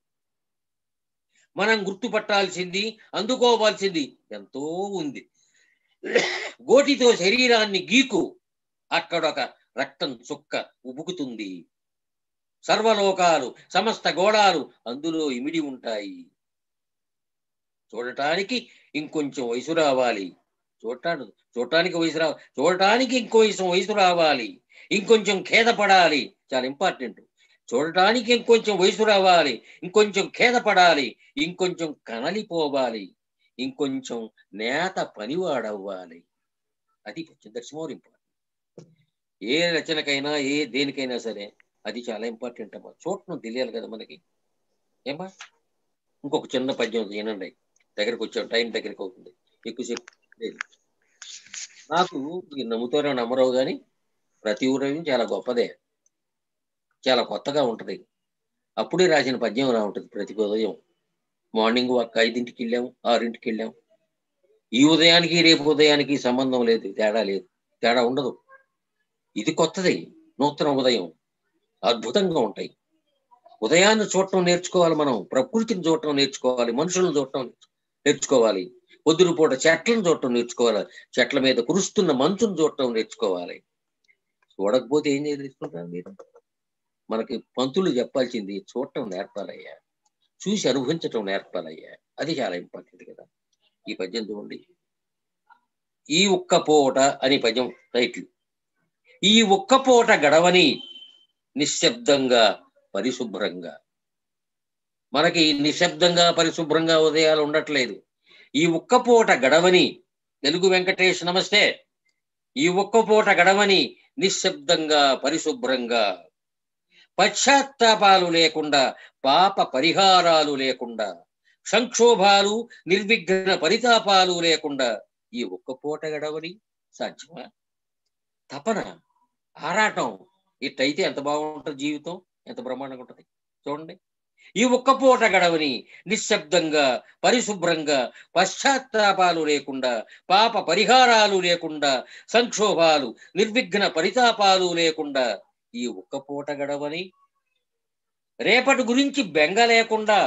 S2: మనం గుర్తుపట్టాల్సింది అందుకోవాల్సింది ఎంతో ఉంది గోటితో శరీరాన్ని గీకు అక్కడొక రక్తం చుక్క ఉబుకుతుంది సర్వలోకాలు సమస్త గోడాలు అందులో ఇమిడి ఉంటాయి చూడటానికి ఇంకొంచెం వయసు రావాలి చూడటాను చూడటానికి వయసు రావాలి చూడటానికి ఇంకొంచెం వయసు రావాలి ఇంకొంచెం ఖేదపడాలి చాలా ఇంపార్టెంట్ చూడటానికి ఇంకొంచెం వయసు రావాలి ఇంకొంచెం ఖేదపడాలి ఇంకొంచెం కనలిపోవాలి ఇంకొంచెం నేత పనివాడవ్వాలి అది దట్స్ మోర్ ఇంపార్టెంట్ ఏ రచనకైనా ఏ దేనికైనా సరే అది చాలా ఇంపార్టెంట్ అమ్మా చూడటం తెలియాలి కదా మనకి ఏమా ఇంకొక చిన్న పద్యం ఉంది, వినండి దగ్గరకు వచ్చాం టైం దగ్గరికి అవుతుంది ఎక్కువసేపు లేదు నాకు మీరు నమ్ముతారో నమ్మరో కానీ ప్రతి ఊరేవి చాలా గొప్పదే చాలా కొత్తగా ఉంటది అప్పుడే రాసిన పద్యం రా ఉంటుంది ప్రతి ఉదయం మార్నింగ్ వాక్ ఐదింటికి వెళ్ళాం ఆరింటికి వెళ్ళాం ఈ ఉదయానికి రేపు ఉదయానికి సంబంధం లేదు తేడా లేదు తేడా ఉండదు ఇది కొత్తది నూతన ఉదయం అద్భుతంగా ఉంటాయి ఉదయాన్ని చూడటం నేర్చుకోవాలి మనం ప్రకృతిని చూడటం నేర్చుకోవాలి మనుషులను చూడటం నేర్చుకోవాలి పొద్దున పూట చెట్లను చూడటం నేర్చుకోవాలి చెట్ల మీద కురుస్తున్న మంచును చూడటం నేర్చుకోవాలి చూడకపోతే ఏం నేర్చుకుంటారు మీరు మనకి పంతులు చెప్పాల్సింది చూడటం నేర్పాలయ్యా చూసి అనుభవించటం నేర్పాలయ్యా అది చాలా ఇంపార్టెంట్ కదా ఈ పద్యం చూడండి ఈ ఒక్క పూట అని పద్యం టైటిల్ ఈ ఒక్క పూట గడవని నిశ్శబ్దంగా పరిశుభ్రంగా మనకి నిశ్శబ్దంగా పరిశుభ్రంగా ఉదయాలు ఉండట్లేదు ఈ ఒక్క పూట గడవని తెలుగు వెంకటేష్ నమస్తే ఈ ఒక్క పూట గడవని నిశ్శబ్దంగా పరిశుభ్రంగా పశ్చాత్తాపాలు లేకుండా పాప పరిహారాలు లేకుండా సంక్షోభాలు నిర్విఘ్న పరితాపాలు లేకుండా ఈ ఒక్క పూట గడవని సాధ్యమా తపన ఆరాటం ఇట్టయితే ఎంత బాగుంటుంది జీవితం ఎంత బ్రహ్మాండంగా ఉంటుంది చూడండి ఈ ఒక్క పూట గడవని నిశ్శబ్దంగా పరిశుభ్రంగా పశ్చాత్తాపాలు లేకుండా పాప పరిహారాలు లేకుండా సంక్షోభాలు నిర్విఘ్న పరితాపాలు లేకుండా ఈ ఒక్క పూట గడవని రేపటి గురించి బెంగ లేకుండా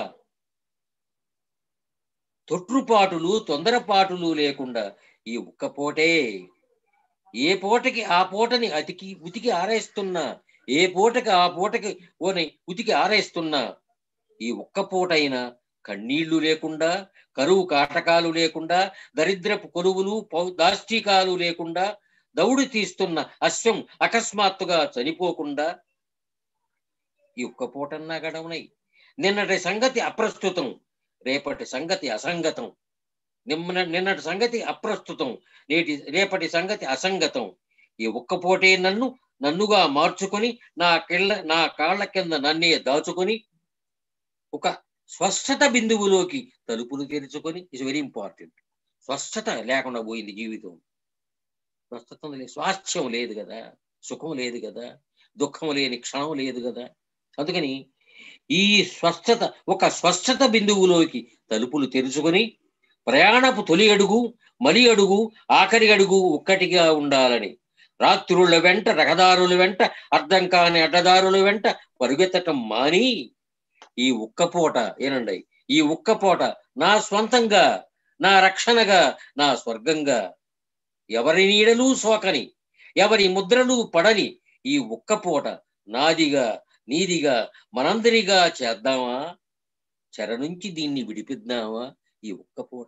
S2: తొట్రుపాటులు తొందరపాటులు లేకుండా ఈ ఒక్క పూటే ఏ పూటకి ఆ పూటని అతికి ఉతికి ఆరేస్తున్నా ఏ పూటకి ఆ పూటకి ఓని ఉతికి ఆరేస్తున్నా ఈ ఒక్క పూటైనా కన్నీళ్లు లేకుండా కరువు కాటకాలు లేకుండా దరిద్రపు కొరువులు పౌ- దాష్టికాలు లేకుండా దౌడు తీస్తున్న అశ్వం అకస్మాత్తుగా చనిపోకుండా ఈ ఒక్క పూటన్నా గడవనై నిన్నటి సంగతి అప్రస్తుతం రేపటి సంగతి అసంగతం నిన్న నిన్నటి సంగతి అప్రస్తుతం నేటి రేపటి సంగతి అసంగతం ఈ ఒక్క పూటే నన్ను నన్నుగా మార్చుకొని నా కిళ్ళ నా కాళ్ళ కింద నన్నే దాచుకొని ఒక స్వస్థత బిందువులోకి తలుపులు తెరుచుకొని ఇస్ వెరీ ఇంపార్టెంట్ స్వస్థత లేకుండా పోయింది జీవితం స్వస్థత లేదు స్వాస్థ్యం లేదు కదా సుఖం లేదు కదా దుఃఖం లేని క్షణం లేదు కదా అందుకని ఈ స్వస్థత ఒక స్వస్థత బిందువులోకి తలుపులు తెరుచుకొని ప్రయాణపు తొలి అడుగు మలి అడుగు ఆఖరి అడుగు ఒక్కటిగా ఉండాలని రాత్రుల వెంట రహదారుల వెంట అర్థం కాని అడ్డదారుల వెంట పరుగెత్తటం మాని ఈ ఉక్కపూట ఏనండి ఈ ఉక్కపూట నా స్వంతంగా నా రక్షణగా నా స్వర్గంగా ఎవరి నీడలు సోకని ఎవరి ముద్రలు పడని ఈ ఉక్కపూట నాదిగా నీదిగా మనందరిగా చేద్దామా చెర నుంచి దీన్ని విడిపిద్దామా ఈ ఉక్కపూట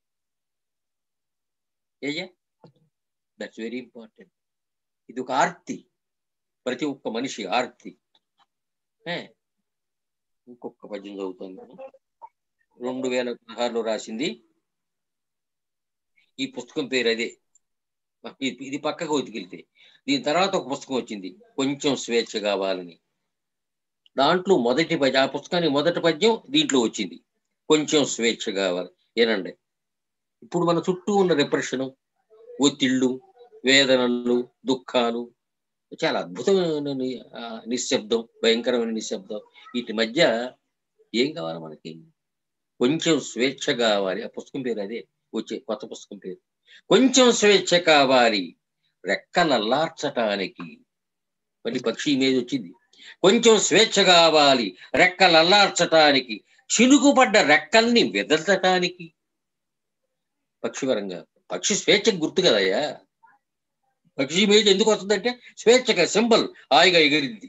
S2: ఏయ్యా దట్స్ వెరీ ఇంపార్టెంట్ ఇది ఒక ఆర్తి ప్రతి ఒక్క మనిషి ఆర్తి ఏ, ఇంకొక పద్యం చదువుతాను రెండు వేల పదహారులో రాసింది ఈ పుస్తకం పేరు అదే ఇది ఇది పక్కకు వదిలితే దీని తర్వాత ఒక పుస్తకం వచ్చింది కొంచెం స్వేచ్ఛ కావాలని దాంట్లో మొదటి పద్యం ఆ పుస్తకానికి మొదటి పద్యం దీంట్లో వచ్చింది కొంచెం స్వేచ్ఛ కావాలి ఏనండి ఇప్పుడు మన చుట్టూ ఉన్న రిప్రెషన్ ఒత్తిళ్ళు వేదనలు దుఃఖాలు చాలా అద్భుతమైన ని- ఆ నిశ్శబ్దం భయంకరమైన నిశ్శబ్దం వీటి మధ్య ఏం కావాలి మనకి కొంచెం స్వేచ్ఛ కావాలి ఆ పుస్తకం పేరు అదే వచ్చే కొత్త పుస్తకం పేరు కొంచెం స్వేచ్ఛ కావాలి రెక్కలల్లార్చటానికి మళ్ళీ పక్షి ఇమేజ్ వచ్చింది కొంచెం స్వేచ్ఛ కావాలి రెక్కలల్లార్చటానికి చినుకుపడ్డ రెక్కల్ని వెదల్చటానికి పక్షివరంగా పక్షి స్వేచ్ఛకు గుర్తు కదయ్యా పక్షి ఇమేజ్ ఎందుకు వస్తుందంటే స్వేచ్ఛగా సింబల్ హాయిగా ఎగిరింది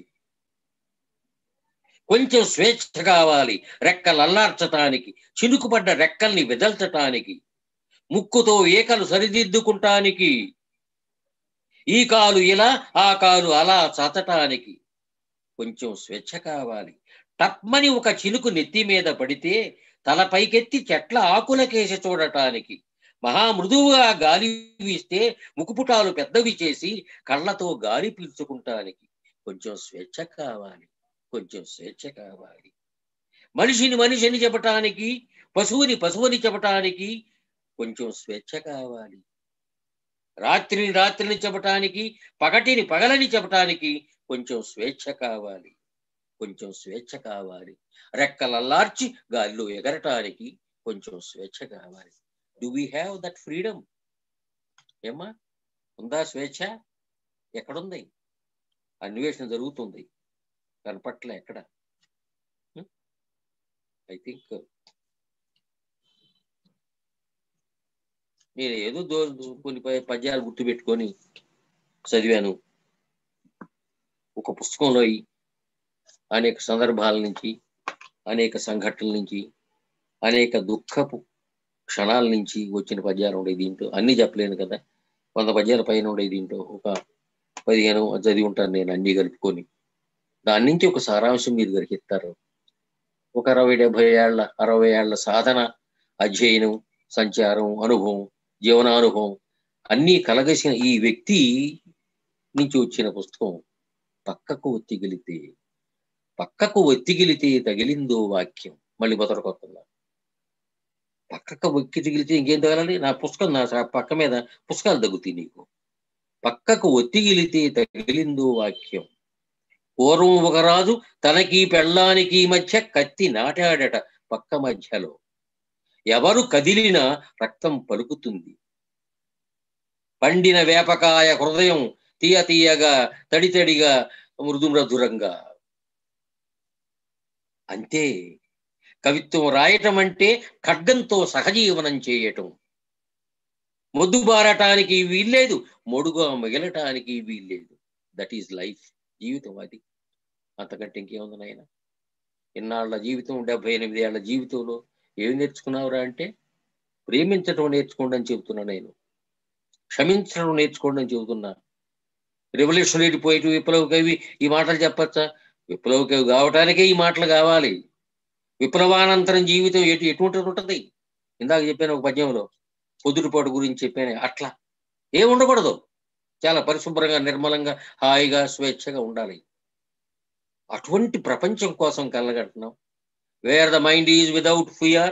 S2: కొంచెం స్వేచ్ఛ కావాలి రెక్కలు అల్లార్చటానికి చినుకుపడ్డ రెక్కల్ని వెదల్చటానికి ముక్కుతో ఏకలు సరిదిద్దుకుంటానికి ఈ కాలు ఇలా ఆ కాలు అలా చతటానికి కొంచెం స్వేచ్ఛ కావాలి టప్మని ఒక చినుకు నెత్తి మీద పడితే తల పైకెత్తి చెట్ల ఆకులకేసి చూడటానికి మహా మృదువుగా గాలి వీస్తే ముకుపుటాలు పెద్దవి చేసి కళ్ళతో గాలి పీల్చుకుంటానికి కొంచెం స్వేచ్ఛ కావాలి కొంచెం స్వేచ్ఛ కావాలి మనిషిని మనిషిని చెప్పటానికి పశువుని పశువుని చెప్పటానికి కొంచెం స్వేచ్ఛ కావాలి రాత్రిని రాత్రిని చెప్పటానికి పగటిని పగలని చెప్పటానికి కొంచెం స్వేచ్ఛ కావాలి కొంచెం స్వేచ్ఛ కావాలి రెక్కలల్లార్చి గాల్లో ఎగరటానికి కొంచెం స్వేచ్ఛ కావాలి do we have that freedom ఏమ్మా ఉందా స్వేచ్ఛ ఎక్కడుంది అన్వేషణ జరుగుతుంది కనపట్లే ఎక్కడ ఐ థింక్ నేను ఏదో దో కొన్ని ప- పద్యాలు గుర్తుపెట్టుకొని చదివాను ఒక పుస్తకంలో ఈ అనేక సందర్భాల నుంచి అనేక సంఘటనల నుంచి అనేక దుఃఖపు క్షణాల నుంచి వచ్చిన పద్యాలు ఉండే దీంట్లో అన్ని చెప్పలేను కదా వంద పద్యాల పైన ఉండే దీంట్లో ఒక పదిహేను చదివి ఉంటాను నేను అన్ని కలుపుకొని దాని నుంచి ఒక సారాంశం మీరు గ్రహిస్తారు ఒక అరవై డెబ్బై ఏళ్ల అరవై ఏళ్ల సాధన అధ్యయనం సంచారం అనుభవం జీవనానుభవం అన్నీ కలగసిన ఈ వ్యక్తి నుంచి వచ్చిన పుస్తకం పక్కకు ఒత్తిగిలితే పక్కకు ఒత్తిగిలితే తగిలిందో వాక్యం మళ్ళీ మొదలుకొస్తున్నా పక్కకు ఒక్కి తగిలితే ఇంకేం తగలాలి నా పుస్తకం నా స- పక్క మీద పుస్తకాలు తగ్గుతాయి నీకు పక్కకు ఒత్తిగిలితే తగిలిందో వాక్యం పూర్వం ఒక రాజు తనకి పెళ్ళానికి మధ్య కత్తి నాటాడట పక్క మధ్యలో ఎవరు కదిలినా రక్తం పలుకుతుంది పండిన వేపకాయ హృదయం తీయ తీయగా తడి తడిగా మృదు మృదురంగా అంతే కవిత్వం రాయటం అంటే ఖడ్గంతో సహజీవనం చేయటం మొద్దుబారటానికి వీల్లేదు మొడుగా మిగలటానికి వీల్లేదు దట్ ఈజ్ లైఫ్ జీవితం అది అంతకంటే ఇంకేముంది నాయన ఇన్నాళ్ళ జీవితం డెబ్బై ఎనిమిది ఏళ్ల జీవితంలో ఏం నేర్చుకున్నావురా అంటే ప్రేమించడం నేర్చుకోండి అని చెబుతున్నా నేను క్షమించడం నేర్చుకోండి అని చెబుతున్నా రెవల్యూషనరీ పోయిట్ విప్లవ కవి ఈ మాటలు చెప్పచ్చా విప్లవ కవి కావటానికే ఈ మాటలు కావాలి విప్లవానంతరం జీవితం ఎటు ఎటువంటిది ఉంటుంది ఇందాక చెప్పాను ఒక పద్యంలో పొదురుపాటు గురించి చెప్పాను అట్లా ఏం ఉండకూడదు చాలా పరిశుభ్రంగా నిర్మలంగా హాయిగా స్వేచ్ఛగా ఉండాలి అటువంటి ప్రపంచం కోసం కలగంటున్నాం where the mind is without fear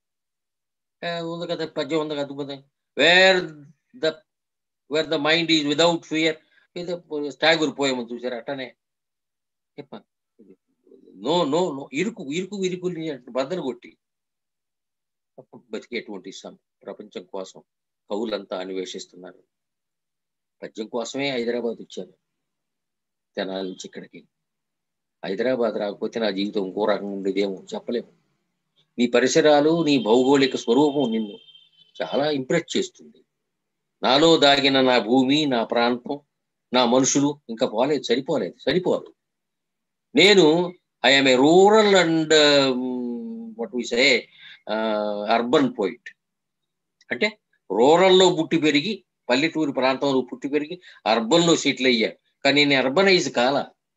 S2: ఉంది కదా పద్యం ఉంది కదా అద్భుతం where the where the mind is without fear ఏదో టాగూర్ పోయమని చూసారు అట్టనే చెప్పాను నో నో నో ఇరుకు ఇరుకు ఇరుకుని బద్దలు కొట్టి అప్పుడు బతికేటువంటి సం ప్రపంచం కోసం కవులంతా అన్వేషిస్తున్నారు పద్యం కోసమే హైదరాబాద్ వచ్చాను తెనాల నుంచి ఇక్కడికి హైదరాబాద్ రాకపోతే నా జీవితం ఇంకో రకంగా ఉండేదేమో చెప్పలేము నీ పరిసరాలు నీ భౌగోళిక స్వరూపం నిన్ను చాలా ఇంప్రెస్ చేస్తుంది నాలో దాగిన నా భూమి నా ప్రాంతం నా మనుషులు ఇంకా పోలేదు సరిపోలేదు సరిపోదు నేను I'm a rural and what we say urban poet అంటే రూరల్లో పుట్టి పెరిగి పల్లెటూరు ప్రాంతంలో పుట్టి పెరిగి అర్బన్లో సెటిల్ అయ్యా కానీ నేను అర్బనైజ్ కాల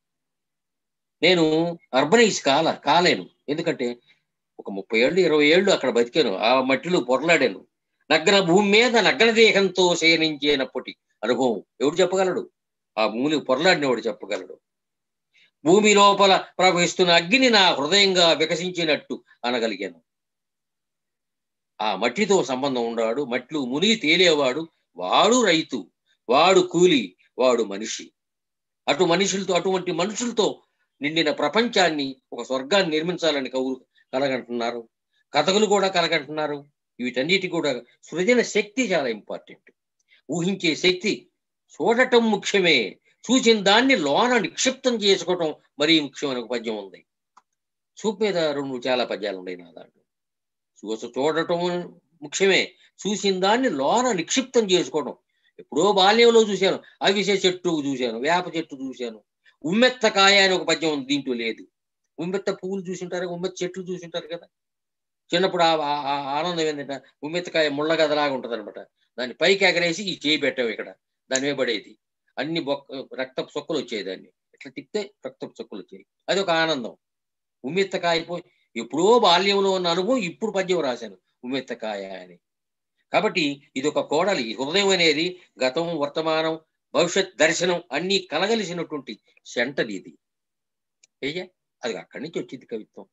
S2: నేను అర్బనైజ్ కాల కాలేను ఎందుకంటే ఒక ముప్పై ఏళ్ళు ఇరవై ఏళ్ళు అక్కడ బతికాను ఆ మట్టిలో పొరలాడాను నగ్న భూమి మీద నగ్న దేహంతో శయనించేనప్పటి అనుభవం ఎవడు చెప్పగలడు ఆ భూమిని పొరలాడినవాడు చెప్పగలడు భూమి లోపల ప్రవహిస్తున్న అగ్ని నా హృదయంగా వికసించినట్టు అనగలిగాను ఆ మట్టితో సంబంధం ఉన్నాడు మట్లు మునిగి తేలేవాడు వాడు రైతు వాడు కూలి వాడు మనిషి అటు మనుషులతో అటువంటి మనుషులతో నిండిన ప్రపంచాన్ని ఒక స్వర్గాన్ని నిర్మించాలని కవులు కలగంటున్నారు కథకులు కూడా కలగంటున్నారు వీటన్నిటి కూడా సృజన శక్తి చాలా ఇంపార్టెంట్ ఊహించే శక్తి చూడటం ముఖ్యమే చూసిన దాన్ని లోన నిక్షిప్తం చేసుకోవటం మరీ ముఖ్యమైన ఒక పద్యం ఉంది చూపు మీద రెండు చాలా పద్యాలు ఉన్నాయి నా దాంట్లో చూస చూడటం ముఖ్యమే చూసిన దాన్ని లోన నిక్షిప్తం చేసుకోవడం ఎప్పుడో బాల్యంలో చూశాను అవిసె చెట్టు చూశాను వేప చెట్టు చూశాను ఉమ్మెత్త కాయ అని ఒక పద్యం ఉంది దీంట్లో లేదు ఉమ్మెత్త పువ్వులు చూసింటారు ఉమ్మెత్త చెట్లు చూసింటారు కదా చిన్నప్పుడు ఆ ఆ- ఆ ఆనందం ఏంటంటే ఉమ్మెత్తకాయ ముళ్ళగదలాగా ఉంటది అనమాట దాన్ని పైకి ఎగరేసి ఈ చేయి పెట్టావు ఇక్కడ దాని మీద పడేది అన్ని బొక్క రక్తపు చొక్కలు వచ్చాయి దాన్ని ఇట్లా తిప్పితే రక్తపు చొక్కలు వచ్చాయి అది ఒక ఆనందం ఉమ్మెత్తకాయ పోయి ఎప్పుడో బాల్యంలో ఉన్న అనుభవం ఇప్పుడు పద్యం రాశాను ఉమ్మెత్తకాయ అని కాబట్టి ఇది ఒక కోడలి ఈ హృదయం అనేది గతం వర్తమానం భవిష్యత్ దర్శనం అన్ని కలగలిసినటువంటి సెంటర్ ఇది అయ్యా అది అక్కడి నుంచి వచ్చింది కవిత్వం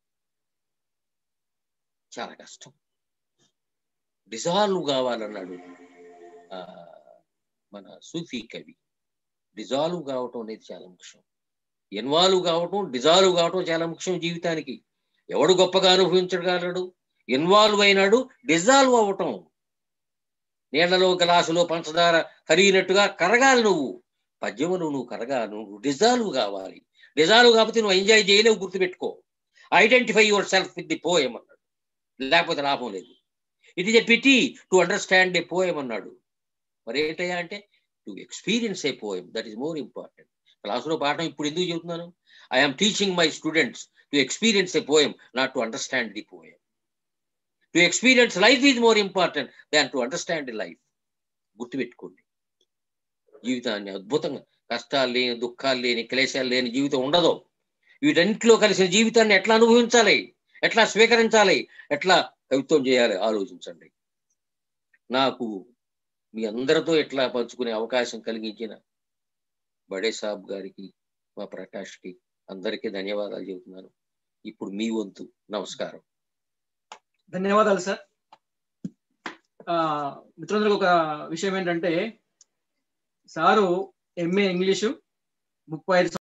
S2: చాలా కష్టం డిజాల్వ్ కావాలన్నాడు ఆ మన సూఫీ కవి డిజాల్వ్ కావటం అనేది చాలా ముఖ్యం ఇన్వాల్వ్ కావటం డిజాల్వ్ కావటం చాలా ముఖ్యం జీవితానికి ఎవడు గొప్పగా అనుభవించగలడు ఇన్వాల్వ్ అయినాడు డిజాల్వ్ అవ్వటం నీళ్లలో గ్లాసులో పంచదార కరిగినట్టుగా కరగాలి నువ్వు పద్యములు నువ్వు కరగా నువ్వు డిజాల్వ్ కావాలి డిజాల్వ్ కాకపోతే నువ్వు ఎంజాయ్ చేయలేవు గుర్తుపెట్టుకో identify yourself with the poem అన్నాడు లేకపోతే లాభం లేదు it is a pity to understand a poem అన్నాడు మరి ఏంటయ్యా అంటే to experience a poem that is more important క్లాసులో పాఠం ఇప్పుడు ఎందుకు చెబుతున్నాను I'm teaching my students to experience a poem not to understand the poem to experience life is more important than to understand the life గుర్తుపెట్టుకోండి జీవితాన్ని అద్భుతంగా కష్టాలు లేని దుఃఖాలు లేని క్లేశాలు లేని జీవితం ఉండదు వీటన్నిటిలో కలిసిన జీవితాన్ని ఎట్లా అనుభవించాలి ఎట్లా స్వీకరించాలి ఎట్లా కవిత్వం చేయాలి ఆలోచించండి నాకు మీ అందరితో ఎట్లా పంచుకునే అవకాశం కలిగించిన బడే సాబ్ గారికి మా ప్రకాష్కి అందరికీ ధన్యవాదాలు చెబుతున్నాను ఇప్పుడు మీ వంతు నమస్కారం
S1: ధన్యవాదాలు సార్ ఆ, మిత్రులందరికీ ఒక విషయం ఏంటంటే సారు ఎంఏ ఇంగ్లీషు ముప్పై ఐదు